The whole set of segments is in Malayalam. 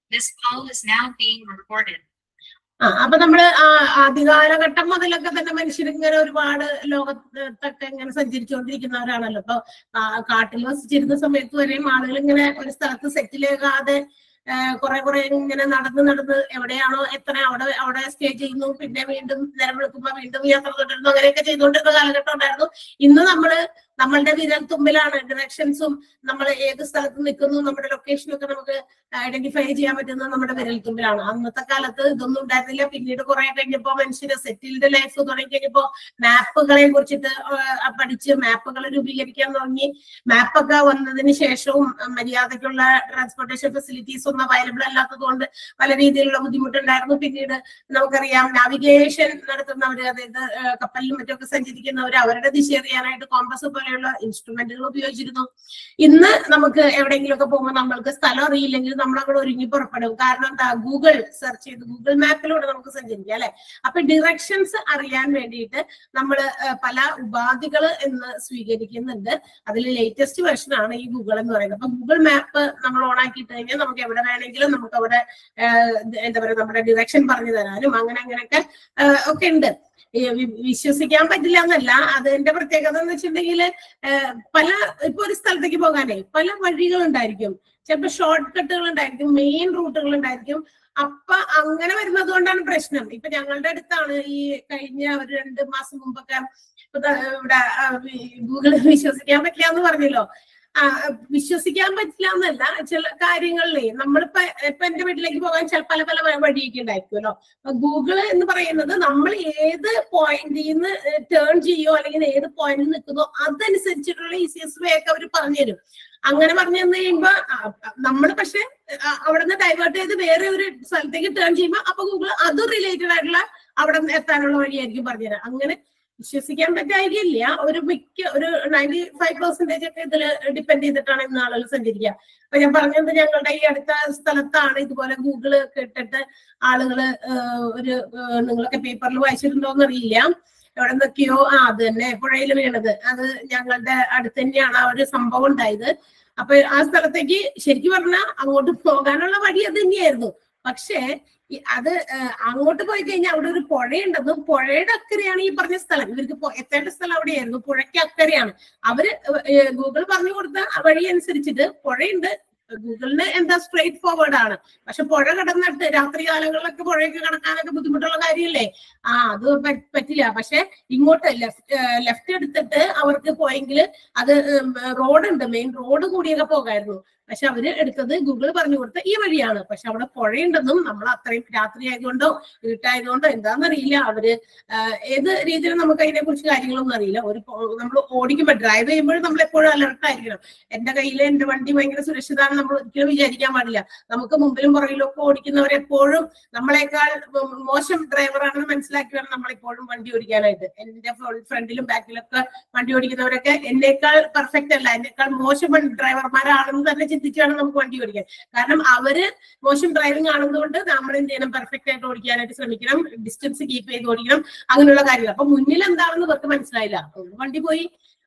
This call is now being recorded. ആ അപ്പൊ നമ്മള് ആ ആദ്യകാലഘട്ടം മുതലൊക്കെ തന്നെ മനുഷ്യർ ഇങ്ങനെ ഒരുപാട് ലോകത്തൊക്കെ ഇങ്ങനെ സഞ്ചരിച്ചുകൊണ്ടിരിക്കുന്നവരാണല്ലോ ഇപ്പൊ ആ, കാട്ടിൽ വസിച്ചിരുന്ന സമയത്ത് വരെയും ആളുകൾ ഇങ്ങനെ ഒരു സ്ഥലത്ത് സെറ്റിലേക്കാതെ കുറെ കുറെ ഇങ്ങനെ നടന്ന് നടന്ന് എവിടെയാണോ എത്ര അവിടെ അവിടെ സ്റ്റേ ചെയ്യുന്നു പിന്നെ വീണ്ടും നേരം വെളുക്കുമ്പോ വീണ്ടും യാത്ര തുടരുന്നു അങ്ങനെയൊക്കെ ചെയ്തുകൊണ്ടിരുന്ന കാലഘട്ടം ഉണ്ടായിരുന്നു ഇന്ന് നമ്മള് നമ്മളുടെ വിരൽ തുമ്പിലാണ് ഡിറക്ഷൻസും നമ്മൾ ഏത് സ്ഥലത്ത് നിൽക്കുന്നു നമ്മുടെ ലൊക്കേഷനും ഒക്കെ നമുക്ക് ഐഡന്റിഫൈ ചെയ്യാൻ പറ്റുന്നത് നമ്മുടെ വിരൽ തുമ്പിലാണ് അന്നത്തെ കാലത്ത് ഇതൊന്നും ഉണ്ടായിരുന്നില്ല പിന്നീട് കുറെ കഴിഞ്ഞപ്പോ മനുഷ്യര് സെറ്റിൽഡ് ലൈഫ് തുടങ്ങി കഴിഞ്ഞപ്പോ മാപ്പുകളെ കുറിച്ചിട്ട് ആ, പഠിച്ച് മാപ്പുകൾ രൂപീകരിക്കാൻ തുടങ്ങി മാപ്പൊക്കെ വന്നതിന് ശേഷവും ആ, മര്യാദയ്ക്കുള്ള ട്രാൻസ്പോർട്ടേഷൻ ഫെസിലിറ്റീസ് ഒന്നും അവൈലബിൾ അല്ലാത്തത് കൊണ്ട് പല രീതിയിലുള്ള ബുദ്ധിമുട്ടുണ്ടായിരുന്നു പിന്നീട് നമുക്കറിയാം നാവിഗേഷൻ നടത്തുന്നവര് അതായത് ആ, കപ്പലിലും മറ്റൊക്കെ സഞ്ചരിക്കുന്നവർ അവരുടെ ദിശ അറിയാനായിട്ട് കോമ്പസ് പോലെയുള്ള ഇൻസ്ട്രുമെന്റുകൾ ഉപയോഗിച്ചിരുന്നു ഇന്ന് നമുക്ക് എവിടെയെങ്കിലുമൊക്കെ പോകുമ്പോൾ നമ്മൾക്ക് സ്ഥലം അറിയില്ലെങ്കിൽ നമ്മൾ അങ്ങോട്ട് ഒരുങ്ങി പുറപ്പെടും കാരണം എന്താ ഗൂഗിൾ സെർച്ച് ചെയ്ത് ഗൂഗിൾ മാപ്പിലൂടെ നമുക്ക് സഞ്ചരിക്കാം അല്ലെ അപ്പൊ ഡിറക്ഷൻസ് അറിയാൻ വേണ്ടിയിട്ട് നമ്മൾ പല ഉപാധികൾ എന്ന് സ്വീകരിക്കുന്നുണ്ട് അതിൽ ലേറ്റസ്റ്റ് വെർഷൻ ആണ് ഈ ഗൂഗിൾ എന്ന് പറയുന്നത് അപ്പൊ ഗൂഗിൾ മാപ്പ് നമ്മൾ ഓൺ ആക്കിയിട്ട് കഴിഞ്ഞാൽ നമുക്ക് എവിടെ വേണമെങ്കിലും നമുക്ക് അവിടെ ആഹ് എന്താ പറയുക നമ്മുടെ ഡിറക്ഷൻ പറഞ്ഞു തരാനും അങ്ങനെ അങ്ങനെയൊക്കെ ആഹ് ഒക്കെ ഉണ്ട് ഈ വി- വിശ്വസിക്കാൻ പറ്റില്ല എന്നല്ല അതിന്റെ പ്രത്യേകത എന്ന് വെച്ചിട്ടുണ്ടെങ്കിൽ പല ഇപ്പൊ ഒരു സ്ഥലത്തേക്ക് പോകാനേ പല വഴികൾ ഉണ്ടായിരിക്കും ചിലപ്പോ ഷോർട്ട് കട്ടുകൾ ഉണ്ടായിരിക്കും മെയിൻ റൂട്ടുകൾ ഉണ്ടായിരിക്കും അപ്പൊ അങ്ങനെ വരുന്നത് കൊണ്ടാണ് പ്രശ്നം ഇപ്പൊ ഞങ്ങളുടെ അടുത്താണ് ഈ കഴിഞ്ഞ ഒരു രണ്ട് മാസം മുമ്പൊക്കെ ഇപ്പൊ ദാ ഇവിടെ ഗൂഗിൾ വിശ്വസിക്കാൻ പറ്റില്ല എന്ന് പറഞ്ഞല്ലോ ആ, വിശ്വസിക്കാൻ പറ്റില്ല എന്നല്ല ചില കാര്യങ്ങളിലേ നമ്മളിപ്പോ ഇപ്പൊ എന്റെ വീട്ടിലേക്ക് പോകാൻ ചില പല പല വ- വഴിയൊക്കെ ഉണ്ടായിരിക്കുമല്ലോ ഗൂഗിൾ എന്ന് പറയുന്നത് നമ്മൾ ഏത് പോയിന്റിൽ നിന്ന് ടേൺ ചെയ്യോ അല്ലെങ്കിൽ ഏത് പോയിന്റിൽ നിൽക്കുന്നോ അതനുസരിച്ചിട്ടുള്ള ഈസിയസ്റ്റ് വേ ഒക്കെ അവർ പറഞ്ഞുതരും അങ്ങനെ പറഞ്ഞു തന്നു കഴിയുമ്പോ നമ്മൾ പക്ഷെ അവിടെ നിന്ന് ഡൈവേർട്ട് ചെയ്ത് വേറെ ഒരു സ്ഥലത്തേക്ക് ടേൺ ചെയ്യുമ്പോൾ അപ്പൊ ഗൂഗിൾ അത് റിലേറ്റഡ് ആയിട്ടുള്ള അവിടെ നിന്ന് എത്താനുള്ള വഴിയായിരിക്കും പറഞ്ഞുതരാം അങ്ങനെ വിശ്വസിക്കാൻ പറ്റായില്ല ഒരു മിക്ക ഒരു നയൻറ്റി ഫൈവ് പെർസെന്റേജ് ഒക്കെ ഇതിൽ ഡിപ്പെൻഡ് ചെയ്തിട്ടാണ് ഇന്ന് ആളുകൾ സഞ്ചരിക്കുക അപ്പൊ ഞാൻ പറഞ്ഞത് ഞങ്ങളുടെ ഈ അടുത്ത സ്ഥലത്താണ് ഇതുപോലെ ഗൂഗിള് കേട്ടിട്ട് ആളുകള് ഏഹ് ഒരു ഏഹ് നിങ്ങളൊക്കെ പേപ്പറിൽ വായിച്ചിട്ടുണ്ടോന്ന് അറിയില്ല എവിടെ നിന്നൊക്കെയോ ആ അത് തന്നെ പുഴയിൽ വീണത് അത് ഞങ്ങളുടെ അടുത്ത് തന്നെയാണ് ആ ഒരു സംഭവം ഉണ്ടായത് അപ്പൊ ആ സ്ഥലത്തേക്ക് ശരിക്കും പറഞ്ഞാൽ അങ്ങോട്ട് പോകാനുള്ള വഴി അത് തന്നെയായിരുന്നു പക്ഷേ ഈ അത് ഏഹ് അങ്ങോട്ട് പോയി കഴിഞ്ഞാൽ അവിടെ ഒരു പുഴയുണ്ടെന്നും പുഴയുടെ അക്കരെയാണ് ഈ പറഞ്ഞ സ്ഥലം ഇവർക്ക് പോ- എത്തേണ്ട സ്ഥലം അവിടെയായിരുന്നു പുഴയ്ക്ക് അക്കരെയാണ് അവര് ഏഹ് ഗൂഗിൾ പറഞ്ഞു കൊടുത്ത ആ വഴി അനുസരിച്ചിട്ട് പുഴയുണ്ട് ഗൂഗിളിന് എന്താ സ്ട്രേറ്റ് ഫോർവേഡ് ആണ് പക്ഷെ പുഴ കടന്നിട്ട് രാത്രി കാലങ്ങളിലൊക്കെ പുഴയൊക്കെ കടക്കാനൊക്കെ ബുദ്ധിമുട്ടുള്ള കാര്യമല്ലേ ആ അത് പ- പറ്റില്ല പക്ഷെ ഇങ്ങോട്ട് ലെഫ്റ്റ് ലെഫ്റ്റ് എടുത്തിട്ട് അവർക്ക് പോയെങ്കിൽ അത് റോഡ് ഉണ്ട് മെയിൻ റോഡ് കൂടിയൊക്കെ പോകായിരുന്നു പക്ഷെ അവര് എടുത്തത് ഗൂഗിൾ പറഞ്ഞു കൊടുത്ത ഈ വഴിയാണ് പക്ഷെ അവിടെ പുഴയുണ്ടെന്നും നമ്മൾ അത്രയും രാത്രി ആയതുകൊണ്ടോ ഇരുട്ടായതുകൊണ്ടോ എന്താണെന്നറിയില്ല അവര് ആഹ് ഏത് രീതിയിൽ നമുക്ക് അതിനെ കുറിച്ച് കാര്യങ്ങളൊന്നും അറിയില്ല ഒരു നമ്മൾ ഓടിക്കുമ്പോൾ ഡ്രൈവ് ചെയ്യുമ്പോൾ നമ്മൾ എപ്പോഴും അലർട്ട് ആയിരിക്കണം എന്റെ കയ്യിൽ എന്റെ വണ്ടി ഭയങ്കര സുരക്ഷിതമാണ് നമ്മൾ ഒരിക്കലും വിചാരിക്കാൻ പാടില്ല നമുക്ക് മുമ്പിലും പുറകിലും ഒക്കെ ഓടിക്കുന്നവർ എപ്പോഴും നമ്മളെക്കാൾ ഉം മോശം ഡ്രൈവറാണെന്ന് മനസ്സിലാക്കി വേണം നമ്മളെപ്പോഴും വണ്ടി ഓടിക്കാനായിട്ട് എന്റെ ഫ്രണ്ടിലും ബാക്കിലൊക്കെ വണ്ടി ഓടിക്കുന്നവരൊക്കെ എന്നേക്കാൾ പെർഫെക്റ്റ് അല്ല എന്നേക്കാൾ മോശം ഡ്രൈവർമാരാണെന്ന് തന്നെ ചിന്തിച്ച് വേണം നമുക്ക് വണ്ടി ഓടിക്കാൻ കാരണം അവര് മോശം ഡ്രൈവിംഗ് ആണെന്നുകൊണ്ട് നമ്മൾ എന്ത് ചെയ്യണം പെർഫെക്റ്റ് ആയിട്ട് ഓടിക്കാനായിട്ട് ശ്രമിക്കണം ഡിസ്റ്റൻസ് കീപ്പ് ചെയ്ത് ഓടിക്കണം അങ്ങനെയുള്ള കാര്യങ്ങൾ അപ്പൊ മുന്നിൽ എന്താണെന്ന് ഇവർക്ക് മനസ്സിലായില്ല വണ്ടി പോയി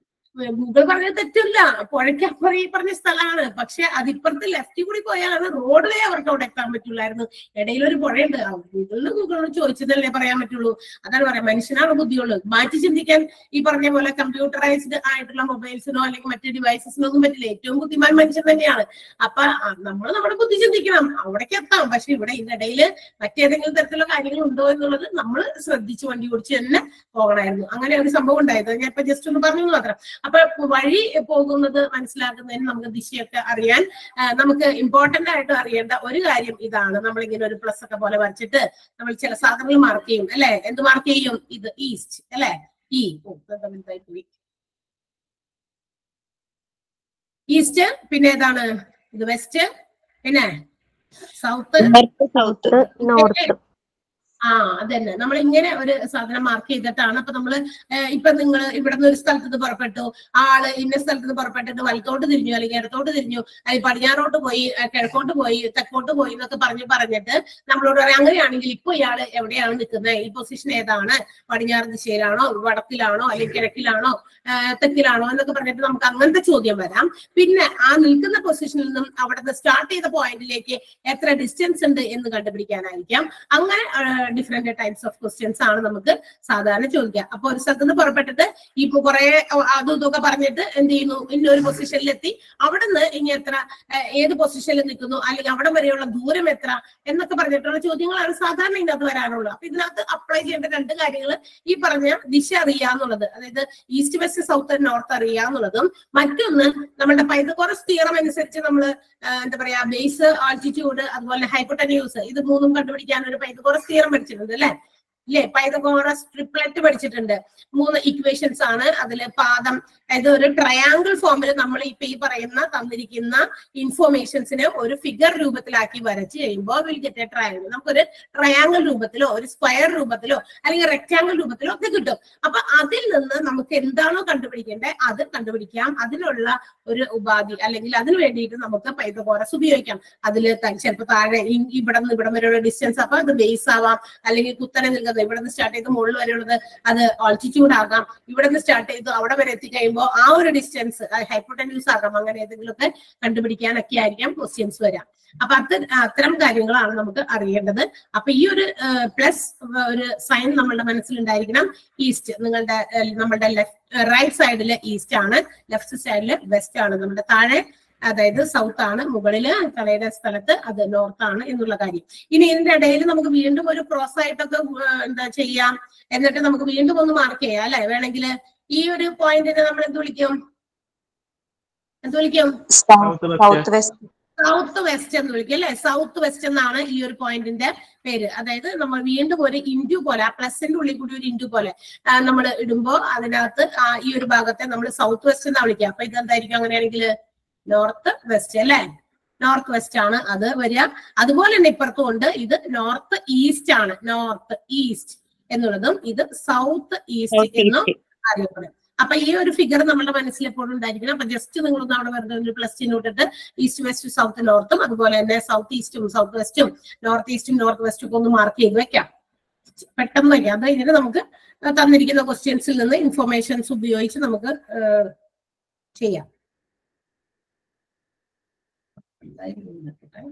ഗൂഗിൾ പറഞ്ഞത് തെറ്റില്ല പുഴയ്ക്ക് അപ്പുറം ഈ പറഞ്ഞ സ്ഥലമാണ് പക്ഷെ അതിപ്പുറത്ത് ലെഫ്റ്റിൽ കൂടി പോയാലാണ് റോഡ് വേ അവർക്ക് അവിടെ എത്താൻ പറ്റുള്ളായിരുന്നു ഇടയിൽ ഒരു പുഴയുണ്ട് ഗൂഗിളിന് ഗൂഗിളിനോട് ചോദിച്ചതല്ലേ പറയാൻ പറ്റുള്ളൂ അതാണ് പറയാം മനുഷ്യനാണ് ബുദ്ധിയുള്ളത് മാറ്റി ചിന്തിക്കാൻ ഈ പറഞ്ഞ പോലെ കമ്പ്യൂട്ടറൈസ്ഡ് ആയിട്ടുള്ള മൊബൈൽസിനോ അല്ലെങ്കിൽ മറ്റു ഡിവൈസസിനോ ഒന്നും പറ്റില്ല ഏറ്റവും ബുദ്ധിമാൻ മനുഷ്യൻ തന്നെയാണ് അപ്പൊ നമ്മൾ നമ്മുടെ ബുദ്ധി ചിന്തിക്കണം അവിടേക്ക് എത്താം പക്ഷെ ഇവിടെ ഇതിനിടയിൽ മറ്റേതെങ്കിലും തരത്തിലുള്ള കാര്യങ്ങൾ ഉണ്ടോ എന്നുള്ളത് നമ്മൾ ശ്രദ്ധിച്ച് വണ്ടി ഓടിച്ച് തന്നെ പോകണമായിരുന്നു അങ്ങനെ ഒരു സംഭവം ഉണ്ടായത് ഞാൻ ഇപ്പൊ ജസ്റ്റ് ഒന്ന് പറഞ്ഞു മാത്രം അപ്പൊ വഴി പോകുന്നത് മനസ്സിലാക്കുന്നതിന് നമുക്ക് ദിശയൊക്കെ അറിയാൻ ആ, നമുക്ക് ഇമ്പോർട്ടന്റ് ആയിട്ട് അറിയേണ്ട ഒരു കാര്യം ഇതാണ് നമ്മളിങ്ങനെ ഒരു പ്ലസ് ഒക്കെ പോലെ വരച്ചിട്ട് നമ്മൾ ചില സാധനങ്ങൾ മാർക്ക് ചെയ്യും അല്ലെ എന്ത് മാർക്ക് ചെയ്യും ഇത് ഈസ്റ്റ് അല്ലെ ഈ ഓ, ഇതെന്താ വലുതായി പോയി ഈസ്റ്റ് പിന്നെ ഏതാണ് ഇത് വെസ്റ്റ് പിന്നെ സൗത്ത് നോർത്ത് സൗത്ത് നോർത്ത് ആ അതന്നെ നമ്മൾ ഇങ്ങനെ ഒരു സാധനം മാർക്ക് ചെയ്തിട്ടാണ് അപ്പൊ നമ്മള് ഏഹ്, ഇപ്പൊ നിങ്ങൾ ഇവിടെ നിന്ന് ഒരു സ്ഥലത്ത് നിന്ന് പുറപ്പെട്ടു ആള് ഇന്ന സ്ഥലത്ത് നിന്ന് പുറപ്പെട്ടിട്ട് വലത്തോട്ട് തിരിഞ്ഞു അല്ലെങ്കിൽ ഇടത്തോട്ട് തിരിഞ്ഞു അല്ലെങ്കിൽ പടിഞ്ഞാറോട്ട് പോയി ഏഹ്, കിഴക്കോട്ട് പോയി തെക്കോട്ട് പോയി എന്നൊക്കെ പറഞ്ഞ് പറഞ്ഞിട്ട് നമ്മളോട് പറയാം അങ്ങനെയാണെങ്കിൽ ഇപ്പൊ ഇയാള് എവിടെയാണ് നിൽക്കുന്നത് ഈ പൊസിഷൻ ഏതാണ് പടിഞ്ഞാറ് ദിശയിലാണോ വടക്കിലാണോ അല്ലെങ്കിൽ കിഴക്കിലാണോ ഏഹ്, തെക്കിലാണോ എന്നൊക്കെ പറഞ്ഞിട്ട് നമുക്ക് അങ്ങനത്തെ ചോദ്യം വരാം പിന്നെ ആ നിൽക്കുന്ന പൊസിഷനിൽ നിന്നും അവിടെ നിന്ന് സ്റ്റാർട്ട് ചെയ്ത പോയിന്റിലേക്ക് എത്ര ഡിസ്റ്റൻസ് ഉണ്ട് എന്ന് കണ്ടുപിടിക്കാനായിരിക്കാം അങ്ങനെ ഡിഫറെന്റ് ടൈപ്സ് ഓഫ് ക്വസ്റ്റ്യൻസ് ആണ് നമുക്ക് സാധാരണ ചോദിക്കുക അപ്പൊ ഒരു സ്ഥലത്ത് നിന്ന് പുറപ്പെട്ടിട്ട് ഇപ്പൊ കുറെ അതും ഇതൊക്കെ പറഞ്ഞിട്ട് എന്ത് ചെയ്യുന്നു ഇന്നൊരു പൊസിഷനിലെത്തി അവിടെ നിന്ന് ഇനി എത്ര ഏഹ്, ഏത് പൊസിഷനിൽ നിൽക്കുന്നു അല്ലെങ്കിൽ അവിടെ വരെയുള്ള ദൂരം എത്ര എന്നൊക്കെ പറഞ്ഞിട്ടുള്ള ചോദ്യങ്ങളാണ് സാധാരണ ഇതിനകത്ത് വരാനുള്ളത് അപ്പൊ ഇതിനകത്ത് അപ്ലൈ ചെയ്യേണ്ട രണ്ട് കാര്യങ്ങൾ ഈ പറഞ്ഞ ദിശ അറിയാന്നുള്ളത് അതായത് ഈസ്റ്റ് വെസ്റ്റ് സൗത്ത് നോർത്ത് അറിയാന്നുള്ളതും മറ്റൊന്ന് നമ്മുടെ പൈതകോറസ് തിയറം അനുസരിച്ച് നമ്മൾ എന്താ പറയാ ബേസ് ആൾട്ടിറ്റ്യൂഡ് അതുപോലെ ഹൈപ്പോട്ടന്യൂസ് ഇത് മൂന്നും കണ്ടുപിടിക്കാൻ ഒരു പൈതകോറസ് തിയറം പഠിച്ചിട്ടുണ്ട് അല്ലെ ഇല്ലേ പൈതകോറസ് ട്രിപ്ലറ്റ് പഠിച്ചിട്ടുണ്ട് മൂന്ന് ഇക്വേഷൻസ് ആണ് അതില് പാദം അതായത് ഒരു ട്രയാങ്കിൾ ഫോമിൽ നമ്മൾ ഇപ്പൊ ഈ പറയുന്ന തന്നിരിക്കുന്ന ഇൻഫോർമേഷൻസിനെ ഒരു ഫിഗർ രൂപത്തിലാക്കി വരച്ച് കഴിയുമ്പോൾ വിൽ ഗെറ്റ് എ ട്രയാങ്കിൾ നമുക്കൊരു ട്രയാങ്കിൾ രൂപത്തിലോ ഒരു സ്ക്വയർ രൂപത്തിലോ അല്ലെങ്കിൽ റെക്ടാങ്കിൾ രൂപത്തിലോ ഒക്കെ കിട്ടും അപ്പൊ അതിൽ നിന്ന് നമുക്ക് എന്താണോ കണ്ടുപിടിക്കേണ്ടത് അത് കണ്ടുപിടിക്കാം അതിനുള്ള ഒരു ഉപാധി അല്ലെങ്കിൽ അതിന് വേണ്ടിയിട്ട് നമുക്ക് പൈതകോറസ് ഉപയോഗിക്കാം അതിൽ ചിലപ്പോൾ താഴെ ഈ- ഇവിടെ നിന്ന് ഇവിടെ വരെയുള്ള ഡിസ്റ്റൻസ് അപ്പൊ അത് ബേസ് ആവാം അല്ലെങ്കിൽ കുത്തനെ നിൽക്കുന്നത് ഇവിടെ നിന്ന് സ്റ്റാർട്ട് ചെയ്ത് മുകളിൽ വരെയുള്ളത് അത് ഓൾട്ടിറ്റ്യൂഡ് ആകാം ഇവിടെ നിന്ന് സ്റ്റാർട്ട് ചെയ്ത് അവിടെ വരെ എത്തിക്കഴിയുമ്പോൾ ആ ഒരു ഡിസ്റ്റൻസ് ഹൈപ്പോട്ടന്യൂസ് ആകാം അങ്ങനെ ഏതെങ്കിലുമൊക്കെ കണ്ടുപിടിക്കാനൊക്കെ ആയിരിക്കാം ക്വസ്റ്റ്യൻസ് വരാം അപ്പൊ അത് അത്തരം കാര്യങ്ങളാണ് നമുക്ക് അറിയേണ്ടത് അപ്പൊ ഈ ഒരു പ്ലസ് ഒരു സൈൻ നമ്മളുടെ മനസ്സിലുണ്ടായിരിക്കണം ഈസ്റ്റ് നിങ്ങളുടെ ഏഹ്, നമ്മളുടെ ലെഫ്റ്റ് റൈറ്റ് സൈഡില് ഈസ്റ്റ് ആണ് ലെഫ്റ്റ് സൈഡില് വെസ്റ്റ് ആണ് നമ്മുടെ താഴെ അതായത് സൗത്ത് ആണ് മുകളില് തലയുടെ സ്ഥലത്ത് അത് നോർത്ത് ആണ് എന്നുള്ള കാര്യം ഇനി ഇതിന്റെ ഇടയിൽ നമുക്ക് വീണ്ടും ഒരു ക്രോസ് ആയിട്ടൊക്കെ ഏഹ്, എന്താ ചെയ്യാം എന്നിട്ട് നമുക്ക് വീണ്ടും ഒന്ന് മാർക്ക് ചെയ്യാം അല്ലെ വേണമെങ്കിൽ ഈ ഒരു പോയിന്റിനെ നമ്മൾ എന്ത് വിളിക്കും എന്ത് വിളിക്കും South south west south west എന്ന് വിളിക്കും അല്ലെ സൗത്ത് വെസ്റ്റ് എന്നാണ് ഈ ഒരു പോയിന്റിന്റെ പേര് അതായത് നമ്മൾ വീണ്ടും ഒരു ഇൻഡു പോലെ ആ പ്ലസിന്റെ ഉള്ളിൽ കൂടി ഒരു ഇൻഡു പോലെ നമ്മൾ ഇടുമ്പോ അതിനകത്ത് ആ ഈ ഒരു ഭാഗത്തെ നമ്മൾ സൗത്ത് വെസ്റ്റ് എന്നാ വിളിക്കുക അപ്പൊ ഇതെന്തായിരിക്കും അങ്ങനെയാണെങ്കിൽ നോർത്ത് വെസ്റ്റ് അല്ലെ നോർത്ത് വെസ്റ്റ് ആണ് അത് വരിക അതുപോലെ തന്നെ ഇപ്പുറത്തും ഉണ്ട് ഇത് നോർത്ത് ഈസ്റ്റ് ആണ് നോർത്ത് ഈസ്റ്റ് എന്നുള്ളതും ഇത് സൗത്ത് ഈസ്റ്റ് എന്നും അറിയപ്പെടും അപ്പൊ ഈ ഒരു ഫിഗർ നമ്മുടെ മനസ്സിൽ എപ്പോഴും ഉണ്ടായിരിക്കണം അപ്പൊ ജസ്റ്റ് നിങ്ങളൊന്ന് അവിടെ വെറുതെ ഒരു പ്ലസ് ചിഹ്നം ഇട്ടിട്ട് ഈസ്റ്റ് വെസ്റ്റ് സൗത്ത് നോർത്തും അതുപോലെ തന്നെ സൗത്ത് ഈസ്റ്റും സൗത്ത് വെസ്റ്റും നോർത്ത് ഈസ്റ്റും നോർത്ത് വെസ്റ്റും ഒക്കെ ഒന്ന് മാർക്ക് ചെയ്ത് വെക്കാം പെട്ടെന്ന് വയ്ക്കാം അത് കഴിഞ്ഞിട്ട് നമുക്ക് തന്നിരിക്കുന്ന ക്വസ്റ്റ്യൻസിൽ നിന്ന് ഇൻഫർമേഷൻസ് ഉപയോഗിച്ച് നമുക്ക് ഏഹ്, ചെയ്യാം എന്തായാലും നോക്കട്ടെ.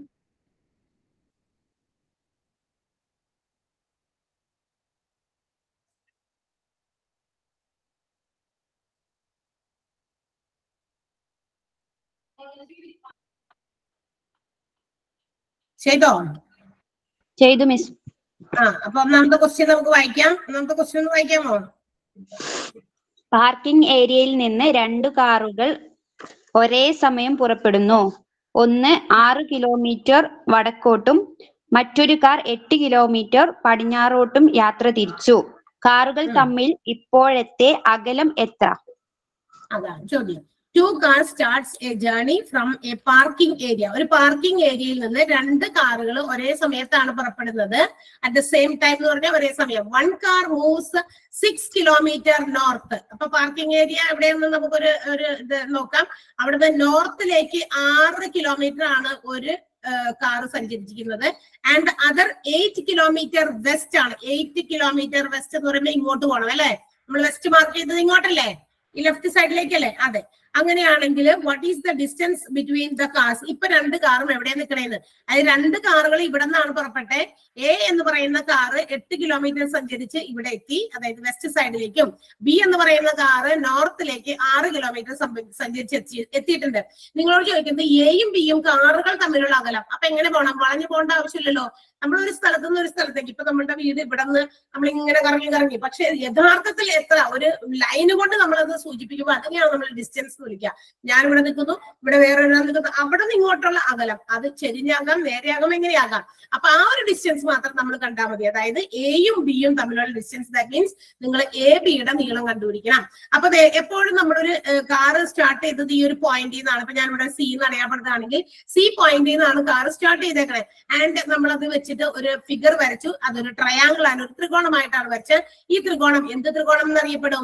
ചെയ്തോ ചെയ്തു മിസ് ആ അപ്പൊ ഒന്നാമത്തെ ക്വസ്റ്റ്യൻ നമുക്ക് വായിക്കാം ഒന്നാമത്തെ ക്വസ്റ്റ്യൻ ഒന്ന് വായിക്കാമോ പാർക്കിംഗ് ഏരിയയിൽ നിന്ന് രണ്ടു കാറുകൾ ഒരേ സമയം പുറപ്പെടുന്നു ഒന്ന് ആറ് കിലോമീറ്റർ വടക്കോട്ടും മറ്റൊരു കാർ എട്ട് കിലോമീറ്റർ പടിഞ്ഞാറോട്ടും യാത്ര തിരിച്ചു കാറുകൾ ഉം. തമ്മിൽ ഇപ്പോഴത്തെ അകലം എത്ര അതാണ് ചോദ്യം two car starts a journey from a parking area ഒരു പാർക്കിംഗ് ഏരിയയിൽ നിന്ന് രണ്ട് കാറുകൾ ഒരേ സമയത്താണ് പുറപ്പെടുന്നത് അറ്റ് ദ സെയിം ടൈം എന്ന് പറഞ്ഞാൽ ഒരേ സമയം one car moves six kilometre north അപ്പൊ പാർക്കിംഗ് ഏരിയ എവിടെയെന്ന് നമുക്കൊരു ഒരു ഇത് നോക്കാം അവിടുന്ന് നോർത്തിലേക്ക് ആറ് കിലോമീറ്റർ ആണ് ഒരു കാർ സഞ്ചരിച്ചിരിക്കുന്നത് and other eight kilometre west ആണ് എയ്റ്റ് കിലോമീറ്റർ വെസ്റ്റ് എന്ന് പറയുമ്പോൾ ഇങ്ങോട്ട് പോകണം അല്ലെ നമ്മൾ വെസ്റ്റ് മാർക്ക് ചെയ്തത് ഇങ്ങോട്ടല്ലേ ഈ ലെഫ്റ്റ് സൈഡിലേക്കല്ലേ അതെ അങ്ങനെയാണെങ്കിൽ what is the distance between the cars ഇപ്പൊ രണ്ട് കാറും എവിടെ നിൽക്കണേന്ന് അത് രണ്ട് കാറുകൾ ഇവിടെ നിന്നാണ് പുറപ്പെട്ടെ എ എന്ന് പറയുന്ന കാറ് എട്ട് കിലോമീറ്റർ സഞ്ചരിച്ച് ഇവിടെ എത്തി അതായത് വെസ്റ്റ് സൈഡിലേക്കും ബി എന്ന് പറയുന്ന കാറ് നോർത്തിലേക്ക് ആറ് കിലോമീറ്റർ സഞ്ചരിച്ച് എത്തി എത്തിയിട്ടുണ്ട് നിങ്ങളോട് ചോദിക്കുന്നത് എയും ബിയും കാറുകൾ തമ്മിലുള്ള അകലം അപ്പൊ എങ്ങനെ പോകണം വളഞ്ഞു പോകേണ്ട ആവശ്യമില്ലല്ലോ നമ്മൾ ഒരു സ്ഥലത്ത് നിന്ന് ഒരു സ്ഥലത്തേക്ക് ഇപ്പൊ നമ്മളുടെ വീട് ഇവിടെ നിന്ന് നമ്മൾ ഇങ്ങനെ കറങ്ങി കറങ്ങി പക്ഷെ യഥാർത്ഥത്തിൽ എത്ര ഒരു ലൈന് കൊണ്ട് നമ്മളത് സൂചിപ്പിക്കുമ്പോൾ അതിനെയാണ് നമ്മൾ ഡിസ്റ്റൻസ് എന്ന് വിളിക്കുക ഞാൻ ഇവിടെ നിൽക്കുന്നു ഇവിടെ വേറെ ഒരാൾ നിൽക്കുന്നു അവിടെ നിന്ന് ഇങ്ങോട്ടുള്ള അകലം അത് ചെരിഞ്ഞാകാം നേരെയാകാം എങ്ങനെയാകാം അപ്പൊ ആ ഒരു ഡിസ്റ്റൻസ് മാത്രം നമ്മൾ കണ്ടാൽ മതി അതായത് എയും ബിയും തമ്മിലുള്ള ഡിസ്റ്റൻസ് ദാറ്റ് മീൻസ് നിങ്ങൾ എ ബിയുടെ നീളം കണ്ടുപിടിക്കണം അപ്പൊ ദേ എപ്പോഴും നമ്മളൊരു കാറ് സ്റ്റാർട്ട് ചെയ്തത് ഈ ഒരു പോയിന്റിൽ നിന്നാണ് ഇപ്പൊ ഞാൻ ഇവിടെ സി എന്ന് അറിയപ്പെടുന്നതാണെങ്കിൽ സി പോയിന്റിൽ നിന്നാണ് കാറ് സ്റ്റാർട്ട് ചെയ്തേക്കണേ ആൻഡ് നമ്മൾ അത് വെച്ചിട്ട് ഒരു ഫിഗർ വരച്ചു അതൊരു ട്രയാങ്കിൾ ആണ് ഒരു ത്രികോണമായിട്ടാണ് വരച്ചത് ഈ ത്രികോണം എന്ത് ത്രികോണം എന്നറിയപ്പെടും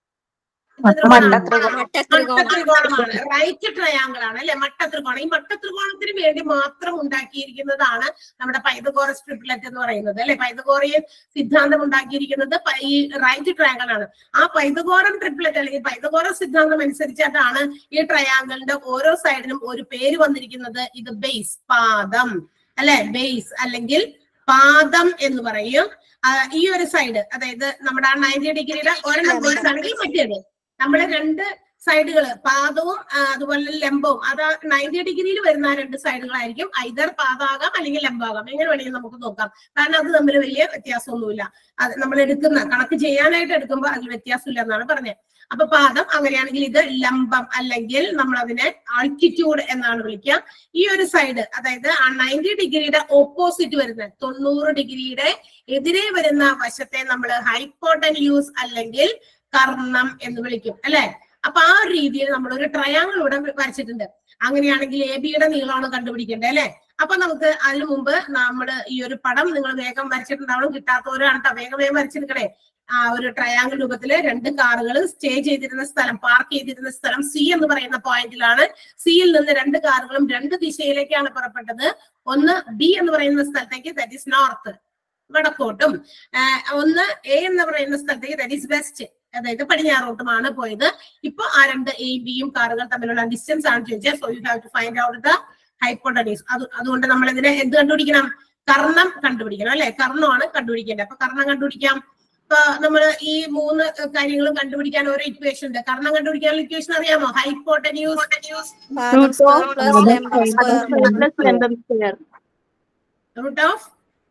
എന്ത് ത്രികോണമാണ്? മട്ടത്രികോണമാണ് റൈറ്റ് ട്രയാങ്കിൾ ആണ് അല്ലെ മട്ടത്രികോണം ഈ മട്ടത്രികോണത്തിന് വേണ്ടി മാത്രം ഉണ്ടാക്കിയിരിക്കുന്നതാണ് നമ്മുടെ പൈതഗോറസ് ട്രിപ്ലറ്റ് എന്ന് പറയുന്നത് അല്ലെ പൈതഗോറിയൻ സിദ്ധാന്തം ഉണ്ടാക്കിയിരിക്കുന്നത് പ- ഈ റൈറ്റ് ട്രയാങ്കിൾ ആണ് ആ പൈതഗോറൻ ട്രിപ്ലറ്റ് അല്ലെങ്കിൽ പൈതഗോറസ് സിദ്ധാന്തം അനുസരിച്ചിട്ടാണ് ഈ ട്രയാങ്കിളിന്റെ ഓരോ സൈഡിനും ഒരു പേര് വന്നിരിക്കുന്നത് ഇത് ബേസ് പാദം അല്ലെ ബേസ് അല്ലെങ്കിൽ പാദം എന്ന് പറയും ആ, ഈ ഒരു സൈഡ് അതായത് നമ്മുടെ ആ നയൻറ്റി ഡിഗ്രിയുടെ ഒരെണ്ണം ബേസ് ആണെങ്കിൽ മറ്റേത് നമ്മള് രണ്ട് സൈഡുകൾ പാദവും ആ, അതുപോലെ ലംബവും അത് നയൻറ്റി ഡിഗ്രിയിൽ വരുന്ന ആ രണ്ട് സൈഡുകളായിരിക്കും ഐതർ പാദമാകാം അല്ലെങ്കിൽ ലംബാകാം എങ്ങനെ വേണമെങ്കിലും നമുക്ക് നോക്കാം കാരണം അത് തമ്മിൽ വലിയ വ്യത്യാസമൊന്നുമില്ല അത് നമ്മൾ എടുക്കുന്ന കണക്ക് ചെയ്യാനായിട്ട് എടുക്കുമ്പോൾ അതിൽ വ്യത്യാസമില്ല എന്നാണ് പറഞ്ഞത് അപ്പൊ പാദം അങ്ങനെയാണെങ്കിൽ ഇത് ലംബം അല്ലെങ്കിൽ നമ്മൾ അതിനെ ആൾട്ടിറ്റ്യൂഡ് എന്നാണ് വിളിക്കുക ഈ ഒരു സൈഡ് അതായത് ആ നയൻറ്റി ഡിഗ്രിയുടെ ഓപ്പോസിറ്റ് വരുന്ന തൊണ്ണൂറ് ഡിഗ്രിയുടെ എതിരെ വരുന്ന വശത്തെ നമ്മൾ ഹൈപ്പോട്ടൻ യൂസ് അല്ലെങ്കിൽ കർണം എന്ന് വിളിക്കും അല്ലെ അപ്പൊ ആ ഒരു രീതിയിൽ നമ്മൾ ഒരു ട്രയാങ്കിൾ ഇവിടെ വരച്ചിട്ടുണ്ട് അങ്ങനെയാണെങ്കിൽ എ ബിയുടെ നീളമാണ് കണ്ടുപിടിക്കേണ്ടത് അല്ലെ അപ്പൊ നമുക്ക് അതിനു മുമ്പ് നമ്മൾ ഈ ഒരു പടം നിങ്ങൾ വേഗം വരച്ചിട്ടുണ്ടാവണം കിട്ടാത്തവരാണ് ട്ടോ. വേഗം വേഗം വരച്ചെടുക്കണേ ആ ഒരു ട്രയാങ്കിൾ രൂപത്തില് രണ്ട് കാറുകൾ സ്റ്റേ ചെയ്തിരുന്ന സ്ഥലം പാർക്ക് ചെയ്തിരുന്ന സ്ഥലം സി എന്ന് പറയുന്ന പോയിന്റിലാണ് സിയിൽ നിന്ന് രണ്ട് കാറുകളും രണ്ട് ദിശയിലേക്കാണ് പുറപ്പെട്ടത് ഒന്ന് ബി എന്ന് പറയുന്ന സ്ഥലത്തേക്ക് ദാറ്റ് ഈസ് നോർത്ത് വടക്കോട്ടും ആ, ഒന്ന് എ എന്ന് പറയുന്ന സ്ഥലത്തേക്ക് ദാറ്റ് ഈസ് വെസ്റ്റ് അതായത് പടിഞ്ഞാറോട്ടുമാണ് പോയത് ഇപ്പൊ ആ രണ്ട് എ ബിയും കാറുകൾ തമ്മിലുള്ള ഡിസ്റ്റൻസ് ആണ് ചോദിച്ചത് so you have to find out the hypotenuse അത് അതുകൊണ്ട് നമ്മൾ ഇതിനെ എന്ത് കണ്ടുപിടിക്കണം കർണം കണ്ടുപിടിക്കണം അല്ലെ കർണമാണ് കണ്ടുപിടിക്കേണ്ടത് അപ്പൊ കർണം കണ്ടുപിടിക്കാം ഇപ്പൊ നമ്മൾ ഈ മൂന്ന് കാര്യങ്ങളും കണ്ടുപിടിക്കാൻ ഓരോ ഇക്വേഷൻ ഉണ്ട് കർണം കണ്ടുപിടിക്കാനുള്ള ഇക്വേഷൻ അറിയാമോ hypotenuse Root of plus lambda square. plus lambda square. Root of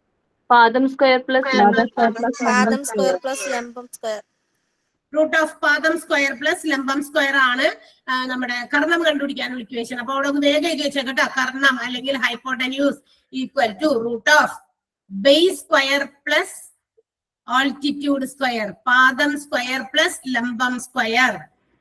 Padam square plus lambda square plus Fathom square plus lambum square. Root of പാദം സ്ക്വയർ പ്ലസ് ലംബം സ്ക്വയർ ആണ് ആ, നമ്മുടെ കർണം കണ്ടുപിടിക്കാനുള്ള ഇക്വേഷൻ അപ്പൊ അവിടെ ഒന്ന് വേഗം എഴുതി വെച്ചേക്കട്ടോ കർണം അല്ലെങ്കിൽ hypotenuse equal to root of base square plus altitude square പാദം സ്ക്വയർ പ്ലസ് ലംബം സ്ക്വയർ